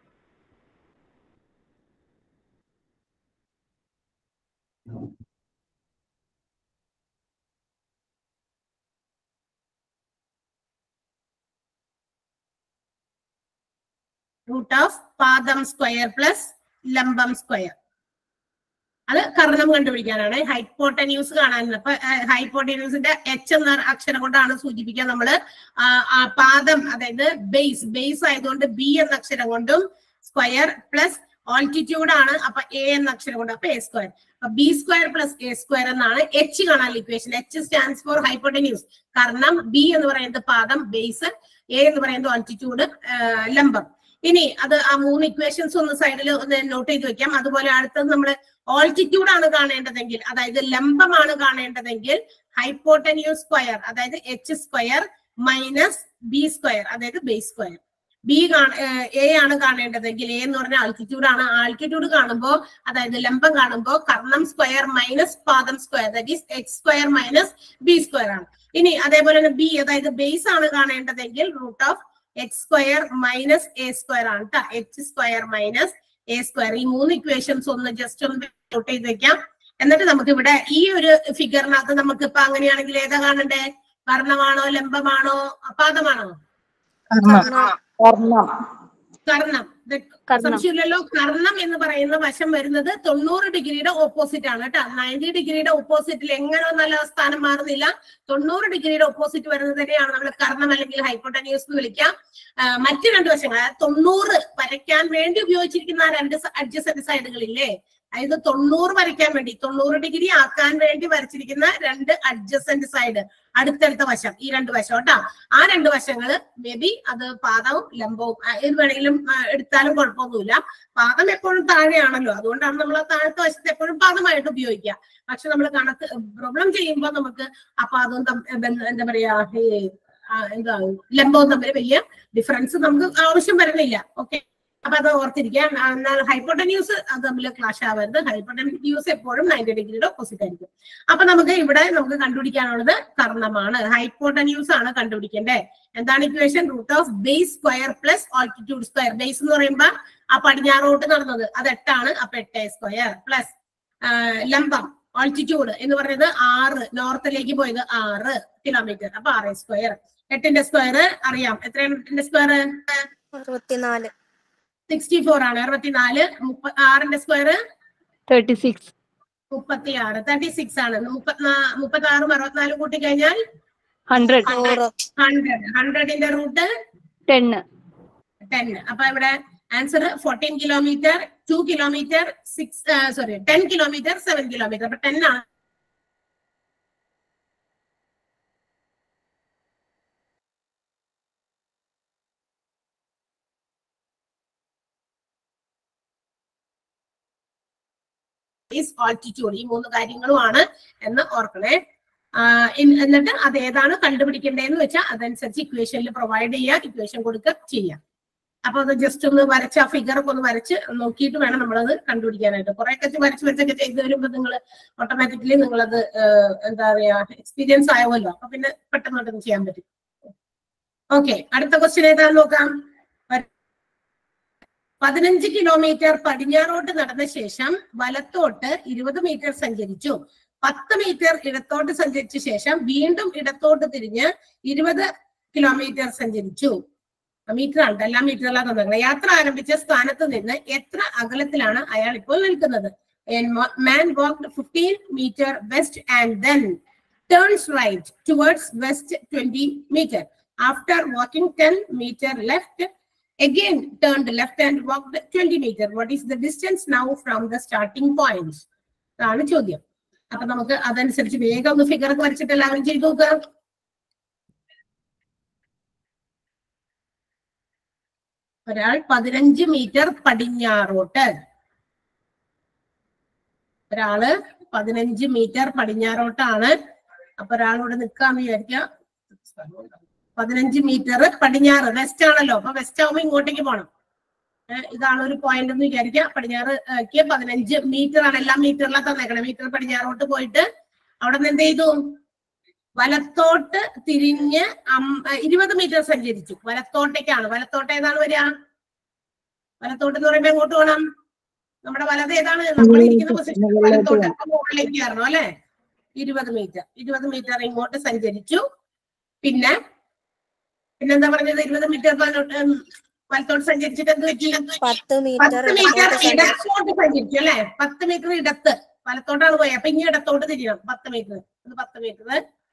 റൂട്ട് ഓഫ് പാദം സ്ക്വയർ പ്ലസ് ലംബം സ്ക്വയർ അത് കർണം കണ്ടുപിടിക്കാനാണ് ഹൈപ്പോട്ടന്യൂസ് കാണാനുള്ളത് അപ്പൊ ഹൈപ്പോട്ടന്യൂസിന്റെ എച്ച് എന്ന അക്ഷരം കൊണ്ടാണ് സൂചിപ്പിക്കുക നമ്മള് ആ, ആ പാദം അതായത് ബേസ് ബേസ് ആയതുകൊണ്ട് ബി എന്ന അക്ഷരം കൊണ്ടും സ്ക്വയർ പ്ലസ് ഓൾട്ടിറ്റ്യൂഡ് ആണ് അപ്പൊ എ എന്ന അക്ഷരം കൊണ്ട് അപ്പൊ എ സ്ക്വയർ അപ്പൊ B square plus A square എന്നാണ് എച്ച് കാണാൻ equation H stands for hypotenuse കാരണം ബി എന്ന് പറയുന്നത് പാദം ബേസ് എ എന്ന് പറയുന്നത് ഓൾട്ടിറ്റ്യൂഡ് ലംബം ഇനി അത് ആ മൂന്ന് ഇക്വേഷൻസ് ഒന്ന് സൈഡിൽ ഒന്ന് നോട്ട് ചെയ്ത് വെക്കാം അതുപോലെ അടുത്തത് നമ്മൾ ഓൾട്ടിറ്റ്യൂഡ് ആണ് കാണേണ്ടതെങ്കിൽ അതായത് ലംബമാണ് കാണേണ്ടതെങ്കിൽ ഹൈപ്പോട്ടന്യൂസ് സ്ക്വയർ അതായത് H square minus B square അതായത് ബേസ് സ്ക്വയർ ബി എ ആണ് കാണേണ്ടതെങ്കിൽ എ എന്ന് പറഞ്ഞ ആൾട്ടിറ്റ്യൂഡ് ആണ് ആൾട്ടിറ്റ്യൂഡ് കാണുമ്പോൾ അതായത് ലംബം കാണുമ്പോൾ കർണം സ്ക്വയർ മൈനസ് പാദം square that is X square minus B square ആണ് ഇനി അതേപോലെ തന്നെ ബി അതായത് ബേസ് ആണ് കാണേണ്ടതെങ്കിൽ root of X square minus A square ആണ് കേട്ടോ H square minus A square ഈ മൂന്ന് ഇക്വേഷൻസ് ഒന്ന് ജസ്റ്റ് ഒന്ന് നോട്ട് ചെയ്ത് വെക്കാം എന്നിട്ട് നമുക്ക് ഇവിടെ ഈ ഒരു ഫിഗറിനകത്ത് നമുക്ക് ഇപ്പൊ അങ്ങനെയാണെങ്കിൽ ഏതാ കാണണ്ടേ കർണമാണോ ലംബമാണോ പാദമാണോ കർണം ഇത് കർണം. സംശയമില്ലല്ലോ കർണം എന്ന് പറയുന്ന വശം വരുന്നത് തൊണ്ണൂറ് ഡിഗ്രിയുടെ ഓപ്പോസിറ്റ് ആണ് കേട്ടോ നയൻറ്റി ഡിഗ്രിയുടെ ഓപ്പോസിറ്റിൽ എങ്ങനെ നല്ല സ്ഥാനം മാറുന്നില്ല തൊണ്ണൂറ് ഡിഗ്രിയുടെ ഓപ്പോസിറ്റ് വരുന്നതിനെയാണ് നമ്മൾ കർണം അല്ലെങ്കിൽ ഹൈപ്പോട്ടന്യൂസ് എന്ന് വിളിക്കാം ആ, മറ്റ് രണ്ട് വശങ്ങൾ അതായത് തൊണ്ണൂറ് വരയ്ക്കാൻ വേണ്ടി ഉപയോഗിച്ചിരിക്കുന്ന ആ രണ്ട് അഡ്ജസ്റ്റന്റ് സൈഡുകളില്ലേ അതായത് തൊണ്ണൂറ് വരയ്ക്കാൻ വേണ്ടി തൊണ്ണൂറ് ഡിഗ്രി ആക്കാൻ വേണ്ടി വരച്ചിരിക്കുന്ന രണ്ട് അഡ്ജസ്റ്റന്റ് സൈഡ് അടുത്തടുത്ത വശം ഈ രണ്ട് വശം കേട്ടോ ആ രണ്ട് വശങ്ങള് മേ ബി അത് പാദവും ലംബവും ആ, ഏത് വേണമെങ്കിലും ആ, എടുത്താലും കുഴപ്പമൊന്നുമില്ല പാദം എപ്പോഴും താഴെയാണല്ലോ അതുകൊണ്ടാണ് നമ്മൾ ആ താഴത്തെ വശത്ത് എപ്പോഴും പാദമായിട്ട് ഉപയോഗിക്കുക പക്ഷെ നമ്മൾ കണക്ക് പ്രോബ്ലം ചെയ്യുമ്പോൾ നമുക്ക് ആ പാദവും തം- ബന്ധ- എന്താ പറയാ ഈ, ആ, എന്താ ലംബവും തമ്മിൽ വലിയ ഡിഫറൻസ് നമുക്ക് ആവശ്യം വരുന്നില്ല ഓക്കെ അപ്പൊ അത് ഓർത്തിരിക്കാം ആ, എന്നാൽ ഹൈപ്പോട്ടന്യൂസ് അത് തമ്മിൽ ക്ലാഷ് ആവരുത് ഹൈപ്പോട്ടന്യൂസ് എപ്പോഴും നയൻറ്റി ഡിഗ്രിയുടെ ഓപ്പോസിറ്റ് ആയിരിക്കും അപ്പൊ നമുക്ക് ഇവിടെ നമുക്ക് കണ്ടുപിടിക്കാനുള്ളത് കർണമാണ് ഹൈപ്പോട്ടന്യൂസ് ആണ് കണ്ടുപിടിക്കേണ്ടത് എന്താണ് equation root of base square plus altitude square base എന്ന് പറയുമ്പോ ആ പടിഞ്ഞാറോട്ട് നടന്നത് അത് എട്ടാണ് അപ്പൊ എട്ട് സ്ക്വയർ പ്ലസ് ലംബം ആൾട്ടിറ്റ്യൂഡ് എന്ന് പറയുന്നത് ആറ് നോർത്തിലേക്ക് പോയത് ആറ് കിലോമീറ്റർ അപ്പൊ ആറ് സ്ക്വയർ എട്ടിന്റെ സ്ക്വയർ അറിയാം എത്രയാണ് എട്ടിന്റെ സ്ക്വയർ അറുപത്തിനാല് സിക്സ്റ്റി ഫോർ ആണ് അറുപത്തിനാല് മുപ്പ ആറിന്റെ സ്ക്വയർ തേർട്ടി സിക്സ് മുപ്പത്തി ആറ് തേർട്ടി സിക്സ് ആണ് മുപ്പത്തിനാ മുപ്പത്തി ആറും അറുപത്തിനാലും കൂട്ടി കഴിഞ്ഞാൽ ഹൺഡ്രഡ് നൂറ് ഹൺഡ്രഡ് ഹൺഡ്രഡിന്റെ റൂട്ട് ടെന്ന് ടെൻ അപ്പൊ ഇവിടെ answer fourteen kilometre two kilometre six sorry ten kilometre seven kilometre അപ്പൊ ടെൻ ആണ് ഈസ് ആൾട്ടിറ്റ്യൂഡ് ഈ മൂന്ന് കാര്യങ്ങളുമാണ് എന്ന് ഓർക്കണേ ആ, ഇൻ- എന്നിട്ട് അത് ഏതാണ് കണ്ടുപിടിക്കേണ്ടതെന്ന് വെച്ചാൽ അതനുസരിച്ച് ഇക്വേഷനിൽ പ്രൊവൈഡ് ചെയ്യുക ഇക്വേഷൻ കൊടുക്കുക ചെയ്യാം അപ്പൊ അത് ജസ്റ്റ് ഒന്ന് വരച്ച് ആ ഫിഗർ ഒക്കെ ഒന്ന് വരച്ച് നോക്കിയിട്ട് വേണം നമ്മളത് കണ്ടുപിടിക്കാനായിട്ട് കുറെ ഒക്കെ വരച്ച് വരച്ചൊക്കെ ചെയ്ത് വരുമ്പോൾ നിങ്ങൾ ഓട്ടോമാറ്റിക്കലി നിങ്ങളത് ഏഹ്, എന്താ പറയാ എക്സ്പീരിയൻസ് ആവുമല്ലോ അപ്പൊ പിന്നെ പെട്ടെന്ന് പെട്ടെന്ന് ചെയ്യാൻ പറ്റും ഓക്കെ അടുത്ത ക്വസ്റ്റ്യൻ ഏതാന്ന് നോക്കാം വര- പതിനഞ്ച് കിലോമീറ്റർ പടിഞ്ഞാറോട്ട് നടന്ന ശേഷം വലത്തോട്ട് ഇരുപത് മീറ്റർ സഞ്ചരിച്ചു പത്ത് മീറ്റർ ഇടത്തോട്ട് സഞ്ചരിച്ച ശേഷം വീണ്ടും ഇടത്തോട്ട് തിരിഞ്ഞ് ഇരുപത് കിലോമീറ്റർ സഞ്ചരിച്ചു മീറ്റർ ആണ് എല്ലാ മീറ്ററിലാണ് തന്നത് യാത്ര ആരംഭിച്ച സ്ഥാനത്ത് നിന്ന് എത്ര അകലത്തിലാണ് അയാൾ ഇപ്പോൾ നിൽക്കുന്നത് man walked fifteen metre west and then turns right towards west twenty metre after walking ten metre left again turned left and walked 20 meter what is the distance now from the starting point അതാണ് ചോദ്യം അപ്പൊ നമുക്ക് അതനുസരിച്ച് വേഗം ഒന്ന് ഫിഗർ ഒക്കെ വരച്ചിട്ട് എല്ലാവരും ചെയ്തു നോക്കുക ഒരാൾ പതിനഞ്ച് മീറ്റർ പടിഞ്ഞാറോട്ട് ഒരാള് പതിനഞ്ച് മീറ്റർ പടിഞ്ഞാറോട്ടാണ് അപ്പൊ ഒരാളോട് നിൽക്കാന്ന് വിചാരിക്കാം പതിനഞ്ച് മീറ്റർ പടിഞ്ഞാറ് വെസ്റ്റ് ആണല്ലോ അപ്പൊ വെസ്റ്റ് ആവുമ്പോ ഇങ്ങോട്ടേക്ക് പോകണം ഏഹ് ഇതാണ് ഒരു പോയിന്റ് എന്ന് വിചാരിക്കുക പടിഞ്ഞാറ് പതിനഞ്ച് മീറ്റർ ആണ് എല്ലാ മീറ്ററിലാണ് തന്നേക്കണം മീറ്റർ പടിഞ്ഞാറോട്ട് പോയിട്ട് അവിടെ നിന്ന് എന്ത് ചെയ്തു വലത്തോട്ട് തിരിഞ്ഞ് അം- ഏഹ് ഇരുപത് മീറ്റർ സഞ്ചരിച്ചു വലത്തോട്ടേക്കാണ് വലത്തോട്ട് ഏതാണ് വരിക വലത്തോട്ട് എന്ന് പറയുമ്പോ എങ്ങോട്ട് പോകണം നമ്മുടെ വലത് ഏതാണ് നമ്മൾ ഇരിക്കുന്ന പൊസിഷൻ വലത്തോട്ട് അപ്പൊ മുകളിലേക്ക് കയറണം അല്ലെ ഇരുപത് മീറ്റർ ഇരുപത് മീറ്റർ ഇങ്ങോട്ട് സഞ്ചരിച്ചു പിന്നെ പിന്നെന്താ പറഞ്ഞത് ഇരുപത് മീറ്റർ വലത്തോട്ട് സഞ്ചരിച്ചിട്ട് എന്ത് പറ്റി പത്ത് മീറ്റർ പത്ത് മീറ്റർ ഇടത്തോട്ട് സഞ്ചരിച്ചു. ഇടത്തോട്ട് സഞ്ചരിച്ചു അല്ലെ പത്ത് മീറ്റർ ഇടത്ത് വലത്തോട്ടാണ് പോയത് അപ്പൊ ഇനി ഇടത്തോട്ട് തിരിയണം പത്ത് മീറ്റർ ഇത് പത്ത് മീറ്റർ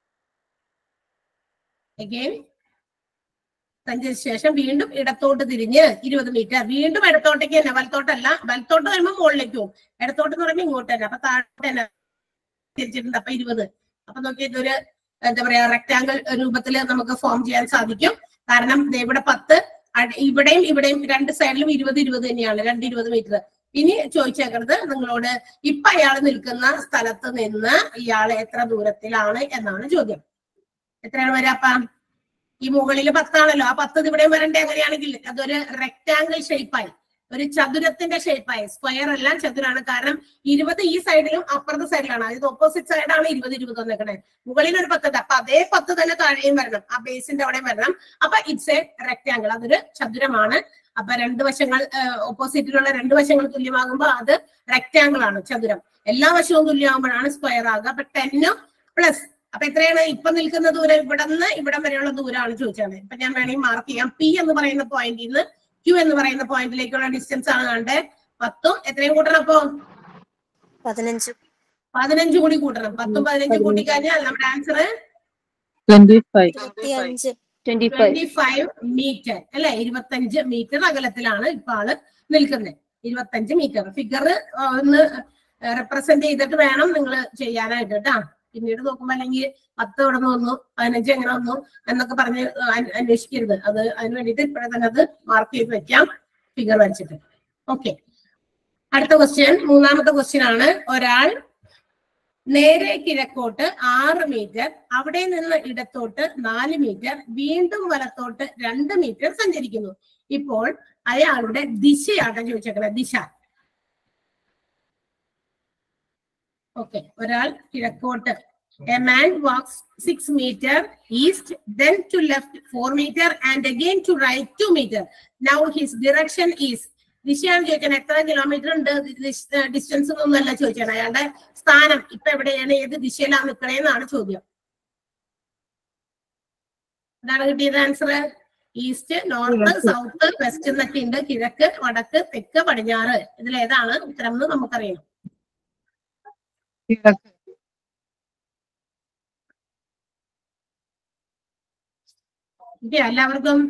അഗെയിൻ സഞ്ചരിച്ച ശേഷം വീണ്ടും ഇടത്തോട്ട് തിരിഞ്ഞ് ഇരുപത് മീറ്റർ വീണ്ടും ഇടത്തോട്ടേക്ക് തന്നെ വലത്തോട്ടല്ല വലത്തോട്ട് വരുമ്പോൾ മുകളിലേക്ക് പോകും ഇടത്തോട്ട് എന്ന് പറയുമ്പോൾ ഇങ്ങോട്ട് തന്നെ അപ്പൊ താഴെ തന്നെ തിരിച്ചിട്ടുണ്ട് അപ്പൊ ഇരുപത് അപ്പൊ നോക്കി ഇതൊരു എന്താ പറയാ റെക്ടാങ്കിൾ രൂപത്തിൽ നമുക്ക് ഫോം ചെയ്യാൻ സാധിക്കും കാരണം ദേ ഇവിടെ പത്ത് അട് ഇവിടെയും ഇവിടെയും രണ്ട് സൈഡിലും ഇരുപത് ഇരുപത് തന്നെയാണ് രണ്ട് ഇരുപത് മീറ്റർ ഇനി ചോദിച്ചേക്കുന്നത് നിങ്ങളോട് ഇപ്പൊ അയാൾ നിൽക്കുന്ന സ്ഥലത്ത് നിന്ന് ഇയാൾ എത്ര ദൂരത്തിലാണ് എന്നാണ് ചോദ്യം എത്രയാണ് വരാപ്പ ഈ മുകളിൽ പത്താണല്ലോ ആ പത്ത് ഇവിടെയും വരണ്ടേ അങ്ങനെയാണെങ്കിൽ അതൊരു റെക്ടാങ്കിൾ ഷേപ്പായി ഒരു ചതുരത്തിന്റെ ഷേപ്പായി സ്ക്വയർ അല്ല ചതുരാണ് കാരണം ഇരുപത് ഈ സൈഡിലും അപ്പുറത്തെ സൈഡിലാണ് അതായത് ഓപ്പോസിറ്റ് സൈഡാണ് ഇരുപത് ഇരുപത് വന്നേക്കണേ മുകളിൽ ഒരു പത്ത് ഉണ്ട് അപ്പൊ അതേ പത്ത് തന്നെ താഴെയും വരണം ആ ബേസിന്റെ അവിടെയും വരണം അപ്പൊ ഇറ്റ്സ് എ റെക്ടാങ്കിൾ അതൊരു ചതുരമാണ് അപ്പൊ രണ്ട് വശങ്ങൾ ഓപ്പോസിറ്റിലുള്ള രണ്ട് വശങ്ങൾ തുല്യമാകുമ്പോൾ അത് റെക്ടാങ്കിൾ ആണ് ചതുരം എല്ലാ വശവും തുല്യമാകുമ്പോഴാണ് സ്ക്വയർ ആകുക അപ്പൊ ടെന്നും പ്ലസ് അപ്പൊ എത്രയാണ് ഇപ്പൊ നിൽക്കുന്ന ദൂരം ഇവിടെ നിന്ന് ഇവിടം വരെയുള്ള ദൂരമാണ് ചോദിച്ചത് ഇപ്പൊ ഞാൻ വേണമെങ്കിൽ മാർക്ക് ചെയ്യാം പി എന്ന് പറയുന്ന പോയിന്റിൽ നിന്ന് ക്യൂ എന്ന് പറയുന്ന പോയിന്റിലേക്കുള്ള ഡിസ്റ്റൻസ് ആണ് കണ്ടേ പത്തും എത്രയും കൂട്ടണം അപ്പൊ പതിനഞ്ച് പതിനഞ്ച് കൂടി കൂട്ടണം പത്തും പതിനഞ്ചും കൂട്ടി കഴിഞ്ഞാൽ നമ്മുടെ ആൻസർ ട്വന്റി ഫൈവ് ഇരുപത്തിയഞ്ച് twenty five twenty five metre അല്ലെ ഇരുപത്തഞ്ച് മീറ്റർ അകലത്തിലാണ് ഇപ്പൊ ആള് നിൽക്കുന്നത് ഇരുപത്തഞ്ച് മീറ്റർ ഫിഗർ ഒന്ന് റെപ്രസെന്റ് ചെയ്തിട്ട് വേണം നിങ്ങൾ ചെയ്യാനായിട്ട് കേട്ടാ പിന്നീട് നോക്കുമ്പോ അല്ലെങ്കിൽ പത്ത് ഇവിടെ നിന്ന് വന്നു പതിനഞ്ച് എങ്ങനെ വന്നു എന്നൊക്കെ പറഞ്ഞ് അന്വ- അന്വേഷിക്കരുത് അത് അതിന് വേണ്ടിയിട്ട് ഇപ്പോഴെ തന്നെ അത് മാർക്ക് ചെയ്ത് വെക്കാം ഫിഗർ വരച്ചിട്ട് ഓക്കെ അടുത്ത ക്വസ്റ്റ്യൻ മൂന്നാമത്തെ ക്വസ്റ്റ്യൻ ആണ് ഒരാൾ നേരെ കിഴക്കോട്ട് ആറ് മീറ്റർ അവിടെ നിന്ന് ഇടത്തോട്ട് നാല് മീറ്റർ വീണ്ടും വലത്തോട്ട് രണ്ട് മീറ്റർ സഞ്ചരിക്കുന്നു ഇപ്പോൾ അയാളുടെ ദിശയാണ് ചോദിച്ചേക്കുന്നത് ദിശ ഓക്കെ ഒരാൾ കിഴക്കോട്ട് a man walks six metre east then to left four metre and again to right two metre now his direction is ദിശയാണ് ചോദിക്കാൻ എത്ര കിലോമീറ്റർ ഉണ്ട് ഡിസ്റ്റൻസ് ഒന്നല്ല ചോദിച്ചാണ് അയാളുടെ സ്ഥാനം ഇപ്പൊ എവിടെയാണ് ഏത് ദിശയിലാണ് നിൽക്കണേന്നാണ് ചോദ്യം എന്താണ് കിട്ടിയത് answer east north south west എന്നൊക്കെ ഉണ്ട് കിഴക്ക് വടക്ക് തെക്ക് പടിഞ്ഞാറ് ഇതിലേതാണ് ഉത്തരം എന്ന് നമുക്കറിയണം കിഴക്ക് കിട്ടിയോ എല്ലാവർക്കും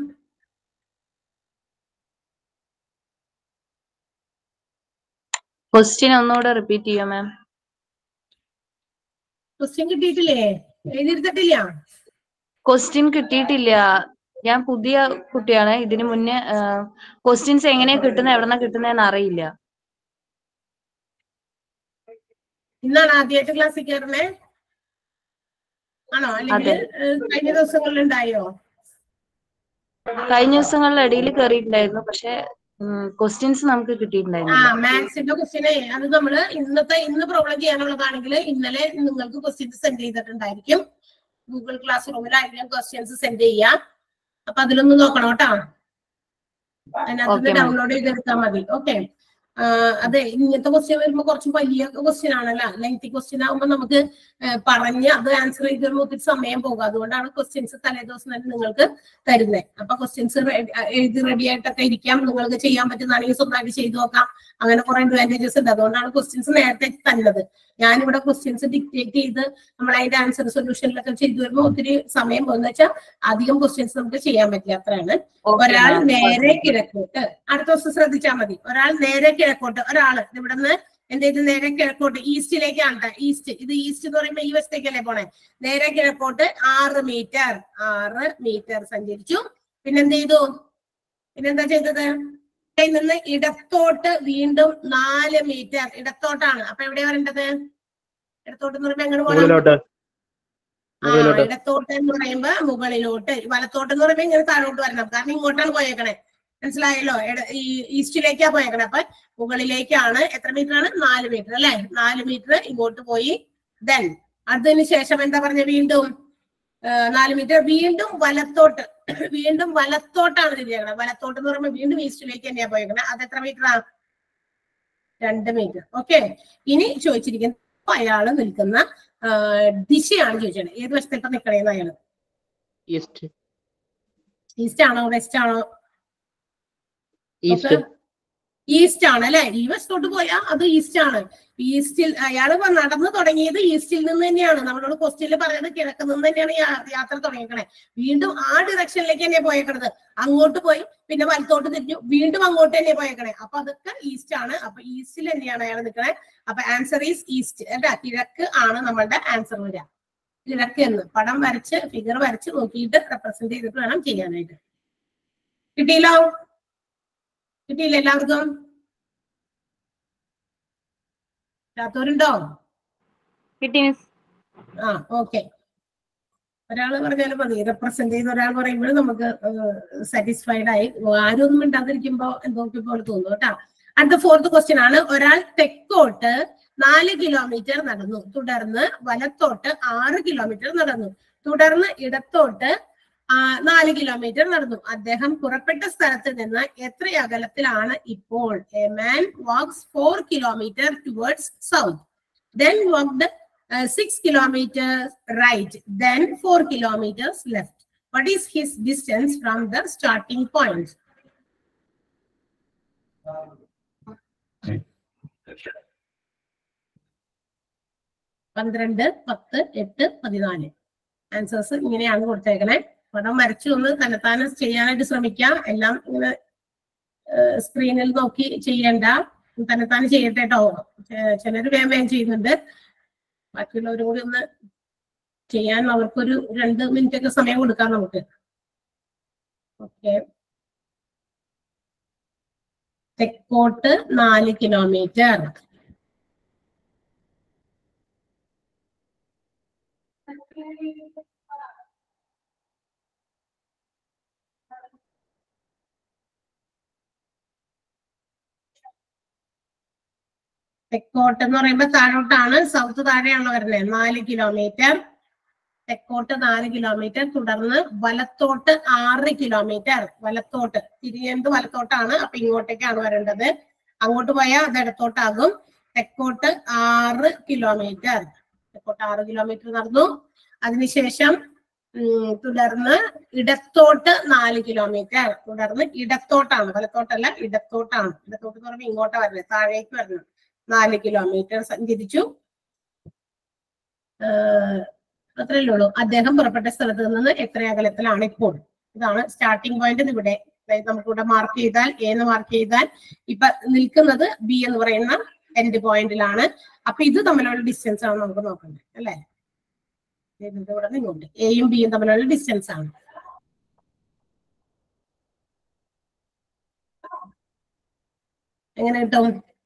ക്വസ്റ്റ്യൻ ഒന്നുകൂടെ റിപ്പീറ്റ് ചെയ്യോ മാം ക്വസ്റ്റ്യൻ കിട്ടിയിട്ടില്ലേ എഴുതിയിരുത്തിട്ടില്ല ക്വസ്റ്റ്യൻ കിട്ടിയിട്ടില്ല ഞാൻ പുതിയ കുട്ടിയാണ് ഇതിനു മുന്നേ ക്വസ്റ്റ്യൻസ് എങ്ങനെയാ കിട്ടുന്നത് എവിടെന്നാ കിട്ടുന്നതെന്ന് അറിയില്ല ഇന്നാണ് ആദ്യമായിട്ട് ക്ലാസ്സിൽ കയറുന്നേ ആണോ അല്ലെങ്കിൽ ഏഹ്, കഴിഞ്ഞ ദിവസങ്ങളിൽ ഉണ്ടായോ കഴിഞ്ഞ ദിവസങ്ങളിൽ ഇടയിൽ കയറിയിട്ടുണ്ടായിരുന്നു പക്ഷെ ക്വസ്റ്റ്യൻസ് നമുക്ക് ആ കിട്ടിയിട്ടുണ്ടായിരുന്നില്ല മാത്സിന്റെ ക്വസ്റ്റ്യനെ അത് നമ്മള് ഇന്നത്തെ ഇന്ന് പ്രോബ്ലം ചെയ്യാനുള്ളതാണെങ്കിൽ ഇന്നലെ നിങ്ങൾക്ക് ക്വസ്റ്റ്യൻസ് സെൻഡ് ചെയ്തിട്ടുണ്ടായിരിക്കും ഗൂഗിൾ ക്ലാസ് റൂമിലായിരിക്കും ക്വസ്റ്റ്യൻസ് സെൻഡ് ചെയ്യാം അപ്പൊ അതിലൊന്ന് നോക്കണം കേട്ടോ അതിനകത്ത് Okay, ma'am. ഡൗൺലോഡ് ചെയ്തെടുത്താൽ മതി ഓക്കെ അതെ ഇങ്ങനത്തെ ക്വസ്റ്റ്യൻ വരുമ്പോ കുറച്ച് വലിയ ക്വസ്റ്റ്യൻ ആണല്ലോ ലെങ്തി ക്വസ്റ്റ്യൻ ആകുമ്പോ നമുക്ക് ആ, പറഞ്ഞ് അത് ആൻസർ ചെയ്ത് വരുമ്പോൾ ഒത്തിരി സമയം പോകും അതുകൊണ്ടാണ് ക്വസ്റ്റ്യൻസ് തലേ ദിവസം തന്നെ നിങ്ങൾക്ക് തരുന്നത് അപ്പൊ ക്വസ്റ്റ്യൻസ് എഴുതി റെഡി ആയിട്ടൊക്കെ ഇരിക്കാം നിങ്ങൾക്ക് ചെയ്യാൻ പറ്റുന്നതാണെങ്കിൽ സ്വന്തമായിട്ട് ചെയ്തു നോക്കാം അങ്ങനെ കുറെ അഡ്വാൻറ്റേജസ് ഉണ്ട് അതുകൊണ്ടാണ് ക്വസ്റ്റ്യൻസ് നേരത്തെ തന്നത് ഞാനിവിടെ ക്വസ്റ്റ്യൻസ് ഡിക്റ്റേറ്റ് ചെയ്ത് നമ്മൾ അതിന്റെ ആൻസർ സൊല്യൂഷനിലൊക്കെ ചെയ്തു വരുമ്പോൾ ഒത്തിരി സമയം പോകുന്ന വെച്ചാൽ അധികം ക്വസ്റ്റ്യൻസ് നമുക്ക് ചെയ്യാൻ പറ്റില്ല അത്രയാണ് ഒരാൾ നേരെ കിഴക്കോട്ട് അടുത്ത ദിവസം ശ്രദ്ധിച്ചാൽ മതി ഒരാൾ നേരെ കിഴക്കോട്ട് ഒരാള് ഇവിടെ നിന്ന് എന്ത് ചെയ്ത് നേരെ കിഴക്കോട്ട് ഈസ്റ്റിലേക്കാണ് ട്ടോ. ഈസ്റ്റ് ഇത് ഈസ്റ്റ് എന്ന് പറയുമ്പോ ഈ വശത്തേക്കല്ലേ പോണേ നേരെ കിഴക്കോട്ട് ആറ് മീറ്റർ ആറ് മീറ്റർ സഞ്ചരിച്ചു പിന്നെന്ത് ചെയ്തു പിന്നെന്താ ചെയ്തത് ഇവിടെ നിന്ന് ഇടത്തോട്ട് വീണ്ടും നാല് മീറ്റർ ഇടത്തോട്ടാണ് അപ്പൊ എവിടെയാ വരേണ്ടത് ഇടത്തോട്ട് എന്ന് പറയുമ്പോ എങ്ങനെ പോകണം മുകളിലോട്ട് ആ മുകളിലോട്ട്. ഇടത്തോട്ട് എന്ന് പറയുമ്പോ മുകളിലോട്ട് വലത്തോട്ട് എന്ന് പറയുമ്പോ ഇങ്ങനെ താഴോട്ട് വരണം കാരണം ഇങ്ങോട്ടാണ് പോയേക്കണേ മനസ്സിലായല്ലോ എട- ഈ ഈസ്റ്റിലേക്കാ പോയേക്കണേ അപ്പൊ മുകളിലേക്കാണ് എത്ര മീറ്റർ ആണ് നാല് മീറ്റർ അല്ലെ നാല് മീറ്റർ ഇങ്ങോട്ട് പോയി ദെൻ അതിന് ശേഷം എന്താ പറഞ്ഞ വീണ്ടും ആ, നാല് മീറ്റർ വീണ്ടും വലത്തോട്ട് വീണ്ടും വലത്തോട്ടാണ് തിരിഞ്ഞേക്കണത് വലത്തോട്ട് എന്ന് പറയുമ്പോൾ വീണ്ടും ഈസ്റ്റിലേക്ക് തന്നെയാ പോയേക്കണേ അത് എത്ര മീറ്ററാ രണ്ട് മീറ്റർ ഓക്കെ ഇനി ചോദിച്ചിരിക്കുന്ന അയാള് നിൽക്കുന്ന ആ, ദിശയാണ് ചോദിച്ചത് ഏത് വശത്തേക്കാ നിക്കണേന്ന് അയാള് ഈസ്റ്റ് ഈസ്റ്റ് ആണോ വെസ്റ്റ് ആണോ ഈസ്റ്റ് ഈസ്റ്റ് ആണ് അല്ലെ ഈ വശത്തോട്ട് പോയാൽ അത് ഈസ്റ്റ് ആണ് ഈസ്റ്റിൽ അയാള് വ- നടന്നു തുടങ്ങിയത് ഈസ്റ്റിൽ നിന്ന് തന്നെയാണ് നമ്മളോട് ക്വസ്റ്റ്യനിൽ പറയുന്നത് കിഴക്ക് നിന്ന് തന്നെയാണ് യാ- യാത്ര തുടങ്ങിയേക്കണേ വീണ്ടും ആ ഡിറക്ഷനിലേക്ക് തന്നെയാ പോയേക്കണത് അങ്ങോട്ട് പോയി പിന്നെ വലത്തോട്ട് തിരിഞ്ഞു വീണ്ടും അങ്ങോട്ട് തന്നെ പോയേക്കണേ അപ്പൊ അതൊക്കെ ഈസ്റ്റ് ആണ് അപ്പൊ ഈസ്റ്റിൽ തന്നെയാണ് അയാൾ നിൽക്കണേ അപ്പൊ ആൻസർ ഈസ് ഈസ്റ്റ് അല്ല കിഴക്ക് ആണ് നമ്മളുടെ ആൻസർ വരിക കിഴക്ക് എന്ന് പടം വരച്ച് ഫിഗർ വരച്ച് നോക്കിയിട്ട് റെപ്രസെന്റ് ചെയ്തിട്ട് വേണം ചെയ്യാനായിട്ട് കിട്ടിയില്ലോ കിട്ടിയില്ല എല്ലാവർക്കും കിട്ടാത്തവരുണ്ടോ കിട്ടി മിസ് ആ ഓക്കെ ഒരാൾ പറഞ്ഞാലും മതി റെപ്രസെന്റ് ചെയ്ത ഒരാൾ പറയുമ്പോൾ നമുക്ക് സാറ്റിസ്ഫൈഡ് ആയി ആരും ഒന്നും മിണ്ടാതിരിക്കുമ്പോ എന്തോ പോലെ തോന്നുന്നു കേട്ടോ അടുത്ത ഫോർത്ത് ക്വസ്റ്റ്യൻ ആണ് ഒരാൾ തെക്കോട്ട് നാല് കിലോമീറ്റർ നടന്നു തുടർന്ന് വലത്തോട്ട് ആറ് കിലോമീറ്റർ നടന്നു തുടർന്ന് ഇടത്തോട്ട് ആ, നാല് കിലോമീറ്റർ നടന്നു അദ്ദേഹം പുറപ്പെട്ട സ്ഥലത്ത് നിന്ന് എത്ര അകലത്തിലാണ് ഇപ്പോൾ a man walks four kilometre towards south then walked uh, six kilometers right, then four kilometers left. What is his distance from the starting point? പന്ത്രണ്ട് പത്ത് എട്ട് പതിനാല് ആൻസേഴ്സ് ഇങ്ങനെയാണ് കൊടുത്തേക്കണേ പടം വരച്ചു ഒന്ന് തന്നെത്താനെ ചെയ്യാനായിട്ട് ശ്രമിക്കാം എല്ലാം ഇങ്ങനെ സ്ക്രീനിൽ നോക്കി ചെയ്യണ്ട തന്നെത്താനെ ചെയ്യട്ടെ കേട്ടോ ചിലര് വേഗം വേഗം ചെയ്യുന്നുണ്ട് ബാക്കിയുള്ളവരും കൂടി ഒന്ന് ചെയ്യാൻ അവർക്കൊരു രണ്ട് മിനിറ്റ് ഒക്കെ സമയം കൊടുക്കാം നമുക്ക് ഓക്കെ തെക്കോട്ട് നാല് കിലോമീറ്റർ തെക്കോട്ട് എന്ന് പറയുമ്പോ താഴോട്ടാണ് സൗത്ത് താഴെയാണല്ലോ വരുന്നത് നാല് കിലോമീറ്റർ തെക്കോട്ട് നാല് കിലോമീറ്റർ തുടർന്ന് വലത്തോട്ട് ആറ് കിലോമീറ്റർ വലത്തോട്ട് തിരിയേണ്ടത് വലത്തോട്ടാണ് അപ്പൊ ഇങ്ങോട്ടേക്കാണ് വരേണ്ടത് അങ്ങോട്ട് പോയാൽ അത് ഇടത്തോട്ടാകും തെക്കോട്ട് ആറ് കിലോമീറ്റർ തെക്കോട്ട് ആറ് കിലോമീറ്റർ നടന്നു അതിനുശേഷം ഉം, തുടർന്ന് ഇടത്തോട്ട് നാല് കിലോമീറ്റർ തുടർന്ന് ഇടത്തോട്ടാണ് വലത്തോട്ടല്ല ഇടത്തോട്ടാണ് ഇടത്തോട്ട് എന്ന് പറയുമ്പോൾ ഇങ്ങോട്ടാ വരുന്നത് താഴേക്ക് വരണം നാല് കിലോമീറ്റർ സഞ്ചരിച്ചു ആഹ് അത്രയല്ലേ ഉള്ളൂ അദ്ദേഹം പുറപ്പെട്ട സ്ഥലത്ത് നിന്ന് എത്ര അകലത്തിലാണ് ഇപ്പോൾ ഇതാണ് സ്റ്റാർട്ടിംഗ് പോയിന്റ് ഇവിടെ അതായത് നമുക്കിവിടെ മാർക്ക് ചെയ്താൽ എ എന്ന് മാർക്ക് ചെയ്താൽ ഇപ്പൊ നിൽക്കുന്നത് ബി എന്ന് പറയുന്ന എൻഡ് പോയിന്റിലാണ് അപ്പൊ ഇത് തമ്മിലുള്ള ഡിസ്റ്റൻസ് ആണ് നമുക്ക് നോക്കേണ്ടത് അല്ലെ ഇതിന്റെ ഇവിടെ നിന്ന് ഇങ്ങോട്ട് എയും ബിയും തമ്മിലുള്ള ഡിസ്റ്റൻസ് ആണ് എങ്ങനെ കിട്ടും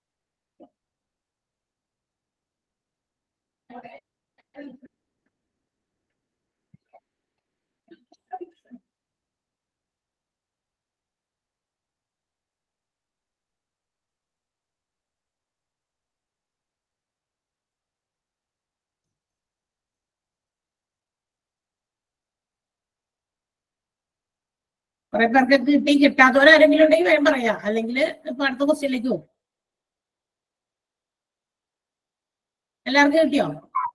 കുറെ പേർക്ക് കിട്ടി കിട്ടാത്തവരാരെങ്കിലും ഉണ്ടെങ്കിൽ വേഗം പറയാം അല്ലെങ്കിൽ ഇപ്പൊ അടുത്ത ക്വസ്റ്റ്യനിലേക്ക് പോകും എല്ലാവർക്കും കിട്ടിയോ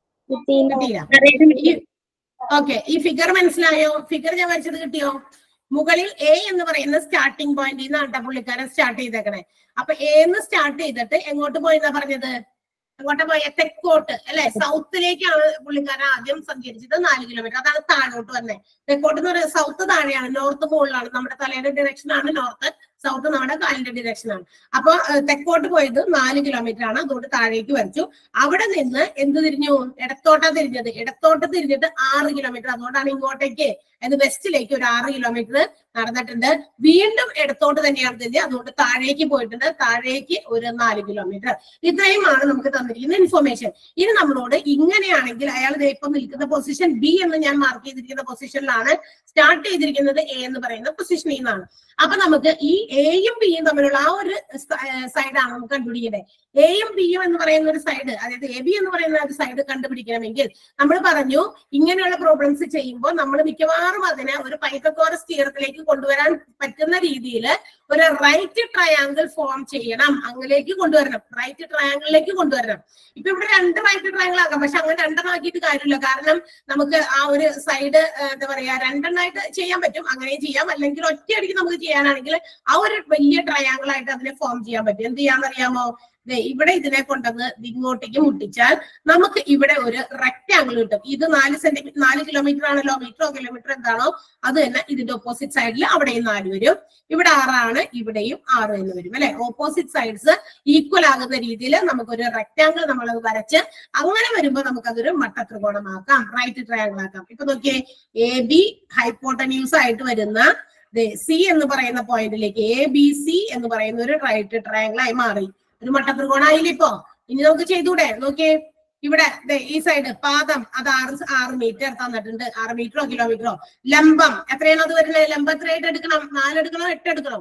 കിട്ടിയില്ല ഓക്കെ ഈ ഫിഗർ മനസ്സിലായോ ഫിഗർ ഞാൻ വരച്ചത് കിട്ടിയോ മുകളിൽ എ എന്ന് പറയുന്ന സ്റ്റാർട്ടിംഗ് പോയിന്റിൽ നിന്നാണ് പുള്ളിക്കാരൻ സ്റ്റാർട്ട് ചെയ്തേക്കണേ അപ്പൊ എ എന്ന് സ്റ്റാർട്ട് ചെയ്തിട്ട് എങ്ങോട്ട് പോയെന്നാ പറഞ്ഞത് എങ്ങോട്ടാ പോയ തെക്കോട്ട് അല്ലെ സൗത്തിലേക്കാണ് പുള്ളിക്കാരൻ ആദ്യം സഞ്ചരിച്ചത് നാല് കിലോമീറ്റർ അതാണ് താഴോട്ട് വന്നത് തെക്കോട്ട് എന്ന് പറയുന്നത് സൗത്ത് താഴെയാണ് നോർത്ത് മുകളിലാണ് നമ്മുടെ തലയുടെ ഡിറക്ഷൻ ആണ് നോർത്ത് സൗത്ത് നമ്മുടെ കാലിന്റെ ഡിറക്ഷൻ ആണ് അപ്പൊ ഏഹ്, തെക്കോട്ട് പോയത് നാല് കിലോമീറ്റർ ആണ് അതുകൊണ്ട് താഴേക്ക് വരച്ചു അവിടെ നിന്ന് എന്ത് തിരിഞ്ഞു ഇടത്തോട്ടാ തിരിഞ്ഞത് ഇടത്തോട്ട് തിരിഞ്ഞിട്ട് ആറ് കിലോമീറ്റർ അതുകൊണ്ടാണ് ഇങ്ങോട്ടേക്ക് അത് വെസ്റ്റിലേക്ക് ഒരു ആറ് കിലോമീറ്റർ നടന്നിട്ടുണ്ട് വീണ്ടും ഇടത്തോട്ട് തന്നെയാണ് തിരിഞ്ഞത് അതുകൊണ്ട് താഴേക്ക് പോയിട്ടുണ്ട് താഴേക്ക് ഒരു നാല് കിലോമീറ്റർ ഇത്രയുമാണ് നമുക്ക് തന്നിരിക്കുന്ന ഇൻഫർമേഷൻ ഇനി നമ്മളോട് ഇങ്ങനെയാണെങ്കിൽ അയാൾ ദേ ഇപ്പൊ നിൽക്കുന്ന പൊസിഷൻ ബി എന്ന് ഞാൻ മാർക്ക് ചെയ്തിരിക്കുന്ന പൊസിഷനിലാണ് സ്റ്റാർട്ട് ചെയ്തിരിക്കുന്നത് എ എന്ന് പറയുന്ന പൊസിഷനിൽ നിന്നാണ് അപ്പൊ നമുക്ക് ഈ എയും ബിയും തമ്മിലുള്ള ആ ഒരു സൈഡാണ് നമുക്ക് കണ്ടുപിടിക്കേണ്ടത് എയും ബിയും എന്ന് പറയുന്ന ഒരു സൈഡ് അതായത് എ ബി എന്ന് പറയുന്ന ഒരു സൈഡ് കണ്ടുപിടിക്കണമെങ്കിൽ നമ്മൾ പറഞ്ഞു ഇങ്ങനെയുള്ള പ്രോബ്ലംസ് ചെയ്യുമ്പോൾ നമ്മൾ മിക്കവാറും അതിനെ ഒരു പൈത്തക്കോറസ് തിയറത്തിലേക്ക് കൊണ്ടുവരാൻ പറ്റുന്ന രീതിയിൽ ഒരു റൈറ്റ് ട്രയാങ്കിൾ ഫോം ചെയ്യണം അങ്ങലേക്ക് കൊണ്ടുവരണം റൈറ്റ് ട്രയാങ്കിളിലേക്ക് കൊണ്ടുവരണം ഇപ്പൊ ഇവിടെ രണ്ട് റൈറ്റ് ട്രയാങ്കിൾ ആക്കാം പക്ഷെ അങ്ങനെ രണ്ടെണ്ണം ആക്കിയിട്ട് കാര്യമില്ല കാരണം നമുക്ക് ആ ഒരു സൈഡ് എന്താ പറയാ രണ്ടെണ്ണമായിട്ട് ചെയ്യാൻ പറ്റും അങ്ങനെയും ചെയ്യാം അല്ലെങ്കിൽ ഒറ്റയടിക്ക് നമുക്ക് ചെയ്യാനാണെങ്കിൽ ആ ഒരു വലിയ ട്രയാങ്കിൾ ആയിട്ട് അതിനെ ഫോം ചെയ്യാൻ പറ്റും എന്ത് ചെയ്യാന്നറിയാമോ ദേ ഇവിടെ ഇതിനെ കൊണ്ടുവന്ന് ഇങ്ങോട്ടേക്ക് മുട്ടിച്ചാൽ നമുക്ക് ഇവിടെ ഒരു റെക്ടാങ്കിൾ കിട്ടും ഇത് നാല് സെന്റിമീറ്റർ നാല് കിലോമീറ്റർ ആണല്ലോ മീറ്ററോ കിലോമീറ്റർ എന്താണോ അത് തന്നെ ഇതിന്റെ ഓപ്പോസിറ്റ് സൈഡിൽ അവിടെയും നാല് വരും ഇവിടെ ആറാണ് ഇവിടെയും ആറ് എന്ന് വരും അല്ലെ ഓപ്പോസിറ്റ് സൈഡ്സ് ഈക്വൽ ആകുന്ന രീതിയിൽ നമുക്കൊരു റെക്ടാങ്കിൾ നമ്മൾ വരച്ച് അങ്ങനെ വരുമ്പോൾ നമുക്കതൊരു മട്ടത്രികോണമാക്കാം റൈറ്റ് ട്രയാങ്കിൾ ആക്കാം ഇപ്പൊ നോക്കിയേ എ ബി ഹൈപ്പോട്ടന്യൂസ് ആയിട്ട് വരുന്ന സി എന്ന് പറയുന്ന പോയിന്റിലേക്ക് എ ബി സി എന്ന് പറയുന്ന ഒരു റൈറ്റ് ട്രയാങ്കിൾ ആയി മാറി ഒരു മട്ടത്രികോണായില്ല ഇപ്പൊ ഇനി നമുക്ക് ചെയ്തൂടെ നോക്കിയേ ഇവിടെ ദേ ഈ സൈഡ് പാദം അത് ആറ് സ- ആറ് മീറ്റർ തന്നിട്ടുണ്ട് ആറ് മീറ്ററോ കിലോമീറ്ററോ ലംബം എത്രയാണ് അത് വരുന്നത് ലംബം എത്രയായിട്ട് എടുക്കണം നാലെടുക്കണോ എട്ട് എടുക്കണം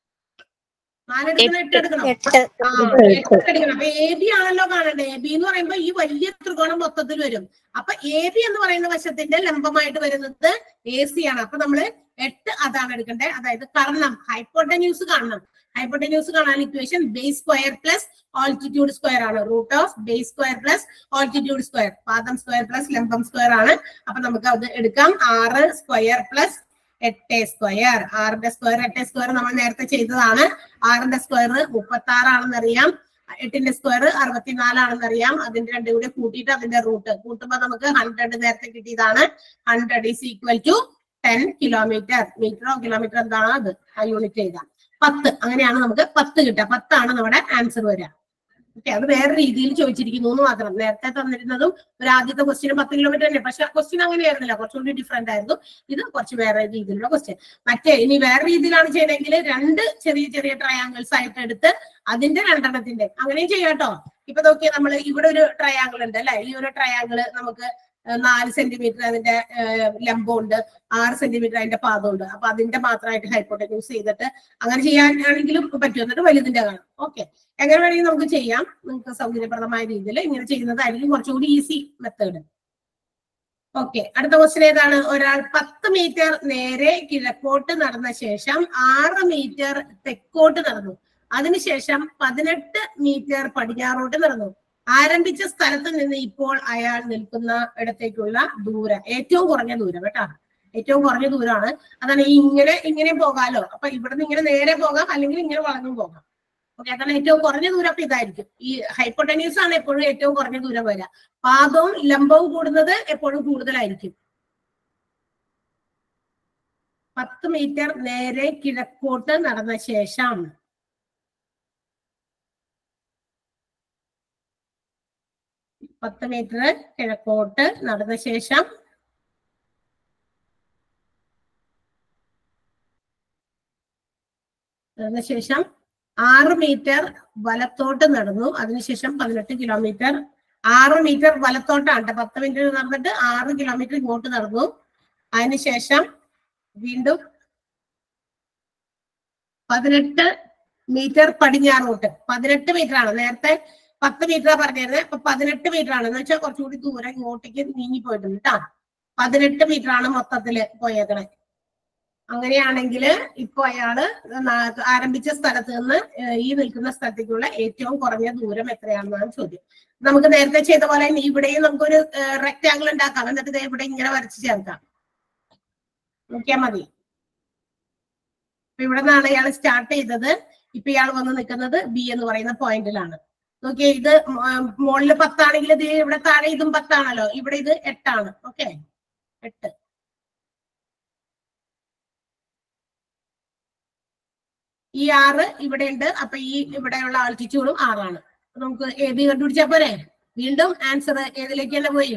നാലെടുക്കണോ എട്ട് എടുക്കണം എട്ട് ആ, എട്ട് എടുക്കണം അപ്പൊ എ ബി ആണല്ലോ കാണേണ്ടത് എ ബി എന്ന് പറയുമ്പോ ഈ വലിയ ത്രികോണം മൊത്തത്തിൽ വരും അപ്പൊ എ ബി എന്ന് പറയുന്ന വശത്തിന്റെ ലംബമായിട്ട് വരുന്നത് എ സി ആണ് അപ്പൊ നമ്മള് എട്ട് അതാണ് എടുക്കേണ്ടത് അതായത് കർണം ഹൈപ്പോട്ടന്യൂസ് കാണണം ഹൈപ്പോട്ടന്യൂസ് കാണാൻ equation base square plus altitude square ആണ് root of base square plus altitude square പാദം സ്ക്വയർ പ്ലസ് ലംബം സ്ക്വയർ ആണ് അപ്പൊ നമുക്ക് അത് എടുക്കാം ആറ് സ്ക്വയർ പ്ലസ് എട്ട് സ്ക്വയർ ആറിന്റെ സ്ക്വയർ എട്ട് സ്ക്വയർ നമ്മൾ നേരത്തെ ചെയ്തതാണ് ആറിന്റെ സ്ക്വയർ മുപ്പത്തി ആറാണെന്ന് അറിയാം എട്ടിന്റെ സ്ക്വയർ അറുപത്തിനാലാണെന്ന് അറിയാം അതിന്റെ രണ്ടും കൂടി കൂട്ടിയിട്ട് അതിന്റെ റൂട്ട് കൂട്ടുമ്പോൾ നമുക്ക് ഹൺഡ്രഡ് നേരത്തെ കിട്ടിയതാണ് hundred is equal to ten kilometre മീറ്ററോ കിലോമീറ്റർ എന്താണോ അത് ആ യൂണിറ്റ് എഴുതാം പത്ത് അങ്ങനെയാണ് നമുക്ക് പത്ത് കിട്ടുക പത്താണ് നമ്മുടെ ആൻസർ വരിക ഓക്കെ അത് വേറെ രീതിയിൽ ചോദിച്ചിരിക്കുന്നു എന്ന് മാത്രം നേരത്തെ തന്നിരുന്നതും ഒരു ആദ്യത്തെ ക്വസ്റ്റ്യൻ പത്ത് കിലോമീറ്റർ തന്നെ പക്ഷെ ക്വസ്റ്റ്യൻ അങ്ങനെയായിരുന്നില്ല കുറച്ചുകൂടി ഡിഫറെന്റ് ആയിരുന്നു ഇത് കുറച്ച് വേറെ രീതിയിലുള്ള ക്വസ്റ്റ്യൻ മറ്റേ ഇനി വേറെ രീതിയിലാണ് ചെയ്യണമെങ്കിൽ രണ്ട് ചെറിയ ചെറിയ ട്രയാങ്കിൾസ് ആയിട്ട് എടുത്ത് അതിന്റെ രണ്ടെണ്ണത്തിന്റെ അങ്ങനെയും ചെയ്യാട്ടോ ഇപ്പൊ നോക്കിയാൽ നമ്മൾ ഇവിടെ ഒരു ട്രയാങ്കിൾ ഉണ്ട് അല്ലെ ഈ ഒരു ട്രയാങ്കിൾ നമുക്ക് ഏഹ് നാല് സെന്റിമീറ്റർ അതിന്റെ ഏഹ് ലംബമുണ്ട് ആറ് സെന്റിമീറ്റർ അതിന്റെ പാദമുണ്ട് അപ്പൊ അതിന്റെ മാത്രമായിട്ട് ഹൈപ്പോട്ടന്യൂസ് ചെയ്തിട്ട് അങ്ങനെ ചെയ്യാനാണെങ്കിലും പറ്റും എന്നിട്ട് വലുതിന്റെ കാണാം ഓക്കെ എങ്ങനെ വേണമെങ്കിൽ നമുക്ക് ചെയ്യാം നിങ്ങൾക്ക് സൗകര്യപ്രദമായ രീതിയിൽ ഇങ്ങനെ ചെയ്യുന്നതായിരിക്കും കുറച്ചുകൂടി ഈസി മെത്തേഡ് ഓക്കെ അടുത്ത ക്വസ്റ്റ്യൻ ഏതാണ് ഒരാൾ പത്ത് മീറ്റർ നേരെ കിഴക്കോട്ട് നടന്ന ശേഷം ആറ് മീറ്റർ തെക്കോട്ട് നടന്നു അതിനുശേഷം പതിനെട്ട് മീറ്റർ പടിഞ്ഞാറോട്ട് നടന്നു ആരംഭിച്ച സ്ഥലത്ത് നിന്ന് ഇപ്പോൾ അയാൾ നിൽക്കുന്ന ഇടത്തേക്കുള്ള ദൂരം ഏറ്റവും കുറഞ്ഞ ദൂരം കേട്ടോ ഏറ്റവും കുറഞ്ഞ ദൂരമാണ് അതാണ് ഈ ഇങ്ങനെ ഇങ്ങനെ പോകാലോ അപ്പൊ ഇവിടുന്ന് ഇങ്ങനെ നേരെ പോകാം അല്ലെങ്കിൽ ഇങ്ങനെ വളഞ്ഞു പോകാം ഓക്കെ അതാണ് ഏറ്റവും കുറഞ്ഞ ദൂരം അപ്പൊ ഇതായിരിക്കും ഈ ഹൈപ്പോട്ടന്യൂസ് ആണ് എപ്പോഴും ഏറ്റവും കുറഞ്ഞ ദൂരം വരിക പാദവും ലംബവും കൂടുന്നത് എപ്പോഴും കൂടുതലായിരിക്കും പത്ത് മീറ്റർ നേരെ കിഴക്കോട്ട് നടന്ന ശേഷം പത്ത് മീറ്റർ കിഴക്കോട്ട് നടന്ന ശേഷം നടന്ന ശേഷം ആറ് മീറ്റർ വലത്തോട്ട് നടന്നു അതിനുശേഷം പതിനെട്ട് കിലോമീറ്റർ ആറ് മീറ്റർ വലത്തോട്ടാണ് ട്ടോ. പത്ത് മിനിറ്റ് നടന്നിട്ട് ആറ് കിലോമീറ്റർ ഇങ്ങോട്ട് നടന്നു അതിനുശേഷം വീണ്ടും പതിനെട്ട് മീറ്റർ പടിഞ്ഞാറോട്ട് പതിനെട്ട് മീറ്റർ ആണ് നേരത്തെ പത്ത് മീറ്റർ പറഞ്ഞിരുന്നത് ഇപ്പൊ പതിനെട്ട് മീറ്റർ ആണ് എന്ന് വെച്ചാൽ കുറച്ചുകൂടി ദൂരം ഇങ്ങോട്ടേക്ക് നീങ്ങി പോയിട്ടുണ്ട് കേട്ടോ പതിനെട്ട് മീറ്റർ ആണ് മൊത്തത്തില് പോയേക്കണേ അങ്ങനെയാണെങ്കിൽ ഇപ്പൊ അയാള് നാ- ആരംഭിച്ച സ്ഥലത്ത് നിന്ന് ഏഹ് ഈ നിൽക്കുന്ന സ്ഥലത്തേക്കുള്ള ഏറ്റവും കുറഞ്ഞ ദൂരം എത്രയാണെന്നാണ് ചോദ്യം നമുക്ക് നേരത്തെ ചെയ്ത പോലെ തന്നെ ഇവിടെയും നമുക്കൊരു റെക്ടാങ്കിൾ ഉണ്ടാക്കാം എന്നിട്ട് ദേ ഇവിടെ ഇങ്ങനെ വരച്ച് ചേർക്കാം നോക്കിയാൽ മതി ഇപ്പൊ ഇവിടെ നിന്നാണ് ഇയാൾ സ്റ്റാർട്ട് ചെയ്തത് ഇപ്പൊ ഇയാൾ വന്ന് നിൽക്കുന്നത് ബി എന്ന് പറയുന്ന പോയിന്റിലാണ് നോക്കിയേ ഇത് മുകളില് പത്താണെങ്കിൽ ഇത് ഇവിടെ താഴെ ഇതും പത്താണല്ലോ ഇവിടെ ഇത് എട്ടാണ് ഓക്കെ എട്ട് ഈ ആറ് ഇവിടെ ഉണ്ട് അപ്പൊ ഈ ഇവിടെയുള്ള ആൾട്ടിറ്റ്യൂഡും ആറാണ് അപ്പൊ നമുക്ക് എ ബി കണ്ടുപിടിച്ചാ പോരെ വീണ്ടും ആൻസർ ഏതിലേക്ക് തന്നെ പോയി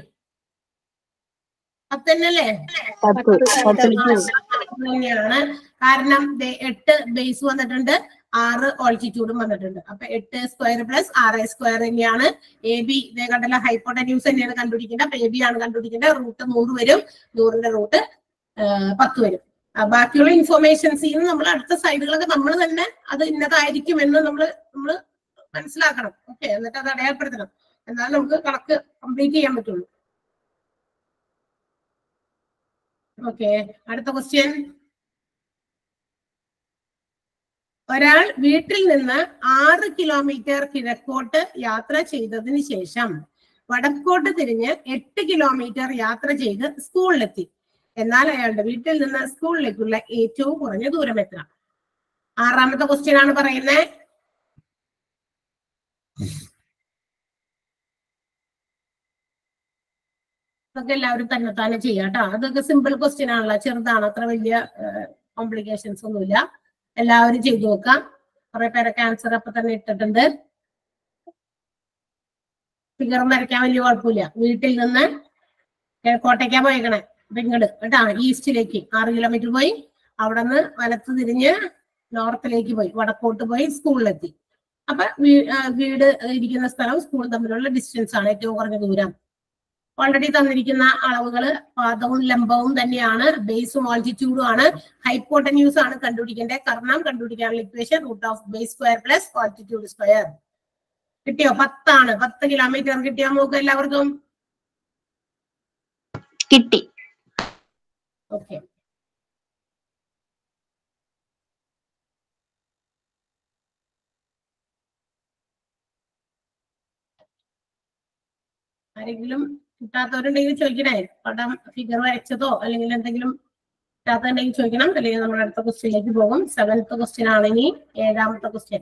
പത്ത് തന്നെയല്ലേ പത്ത് പത്തിലേക്ക് തന്നെയാണ് കാരണം ദേ എട്ട് ബേസ് വന്നിട്ടുണ്ട് ആറ് ഓൾട്ടിറ്റ്യൂഡും വന്നിട്ടുണ്ട് അപ്പൊ എട്ട് സ്ക്വയർ പ്ലസ് ആറ് സ്ക്വയർ തന്നെയാണ് എ ബി ഇതേ കണ്ടല്ല ഹൈപ്പോട്ടന്യൂസ് തന്നെയാണ് കണ്ടുപിടിക്കേണ്ടത് അപ്പൊ എ ബി ആണ് കണ്ടുപിടിക്കേണ്ടത് റൂട്ട് നൂറ് വരും നൂറിന്റെ റൂട്ട് പത്ത് വരും ആ, ബാക്കിയുള്ള ഇൻഫോർമേഷൻസിൽ നിന്ന് നമ്മൾ അടുത്ത സൈഡുകളൊക്കെ നമ്മൾ തന്നെ അത് ഇന്നതായിരിക്കും എന്ന് നമ്മൾ നമ്മൾ മനസ്സിലാക്കണം ഓക്കെ എന്നിട്ട് അത് അടയാളപ്പെടുത്തണം എന്നാൽ നമുക്ക് കണക്ക് കംപ്ലീറ്റ് ചെയ്യാൻ പറ്റുള്ളൂ ഓക്കെ അടുത്ത ക്വസ്റ്റ്യൻ ഒരാൾ വീട്ടിൽ നിന്ന് ആറ് കിലോമീറ്റർ കിഴക്കോട്ട് യാത്ര ചെയ്തതിന് ശേഷം വടക്കോട്ട് തിരിഞ്ഞ് എട്ട് കിലോമീറ്റർ യാത്ര ചെയ്ത് സ്കൂളിലെത്തി എന്നാൽ അയാളുടെ വീട്ടിൽ നിന്ന് സ്കൂളിലേക്കുള്ള ഏറ്റവും കുറഞ്ഞ ദൂരം എത്ര ആറാമത്തെ ക്വസ്റ്റ്യൻ ആണ് പറയുന്നത് അതൊക്കെ എല്ലാവരും തന്നെ തന്നെ ചെയ്യാം കേട്ടോ അതൊക്കെ സിമ്പിൾ ക്വസ്റ്റ്യൻ ആണല്ലോ ചെറുതാണ് അത്ര വലിയ കോംപ്ലിക്കേഷൻസ് ഒന്നുമില്ല എല്ലാവരും ചെയ്തു നോക്കാം കുറെ പേരൊക്കെ ആൻസർ അപ്പൊ തന്നെ ഇട്ടിട്ടുണ്ട് ഫിഗർ വരയ്ക്കാൻ വലിയ കുഴപ്പമില്ല വീട്ടിൽ നിന്ന് കിഴക്കോട്ടേക്കാ പോയേക്കണേ അപ്പൊ ഇങ്ങോട്ട് കേട്ടാ ഈസ്റ്റിലേക്ക് ആറ് കിലോമീറ്റർ പോയി അവിടെ നിന്ന് വലത്ത് തിരിഞ്ഞ് നോർത്തിലേക്ക് പോയി വടക്കോട്ട് പോയി സ്കൂളിലെത്തി അപ്പൊ വീ- ആ, വീട് ഇരിക്കുന്ന സ്ഥലവും സ്കൂളും തമ്മിലുള്ള ഡിസ്റ്റൻസ് ആണ് ഏറ്റവും കുറഞ്ഞ ദൂരം ഓൾറെഡി തന്നിരിക്കുന്ന അളവുകള് പാദവും ലംബവും തന്നെയാണ് ബേസും ആൾട്ടിറ്റ്യൂഡും ആണ് ഹൈപ്പോട്ടന്യൂസ് ആണ് കണ്ടുപിടിക്കേണ്ടത് കർണം കണ്ടുപിടിക്കാനുള്ള equation root of base square plus altitude square കിട്ടിയോ പത്താണ് പത്ത് കിലോമീറ്റർ കിട്ടിയോ നോക്ക് എല്ലാവർക്കും കിട്ടി ഓക്കെ ആരെങ്കിലും കിട്ടാത്തവരുണ്ടെങ്കിൽ ചോദിക്കണേ പടം ഫിഗർ വരച്ചതോ അല്ലെങ്കിൽ എന്തെങ്കിലും കിട്ടാത്തതുണ്ടെങ്കിൽ ചോദിക്കണം അല്ലെങ്കിൽ നമ്മൾ അടുത്ത ക്വസ്റ്റ്യനിലേക്ക് പോകും സെവൻത്ത് ക്വസ്റ്റ്യൻ ആണ് ഇനി ഏഴാമത്തെ ക്വസ്റ്റ്യൻ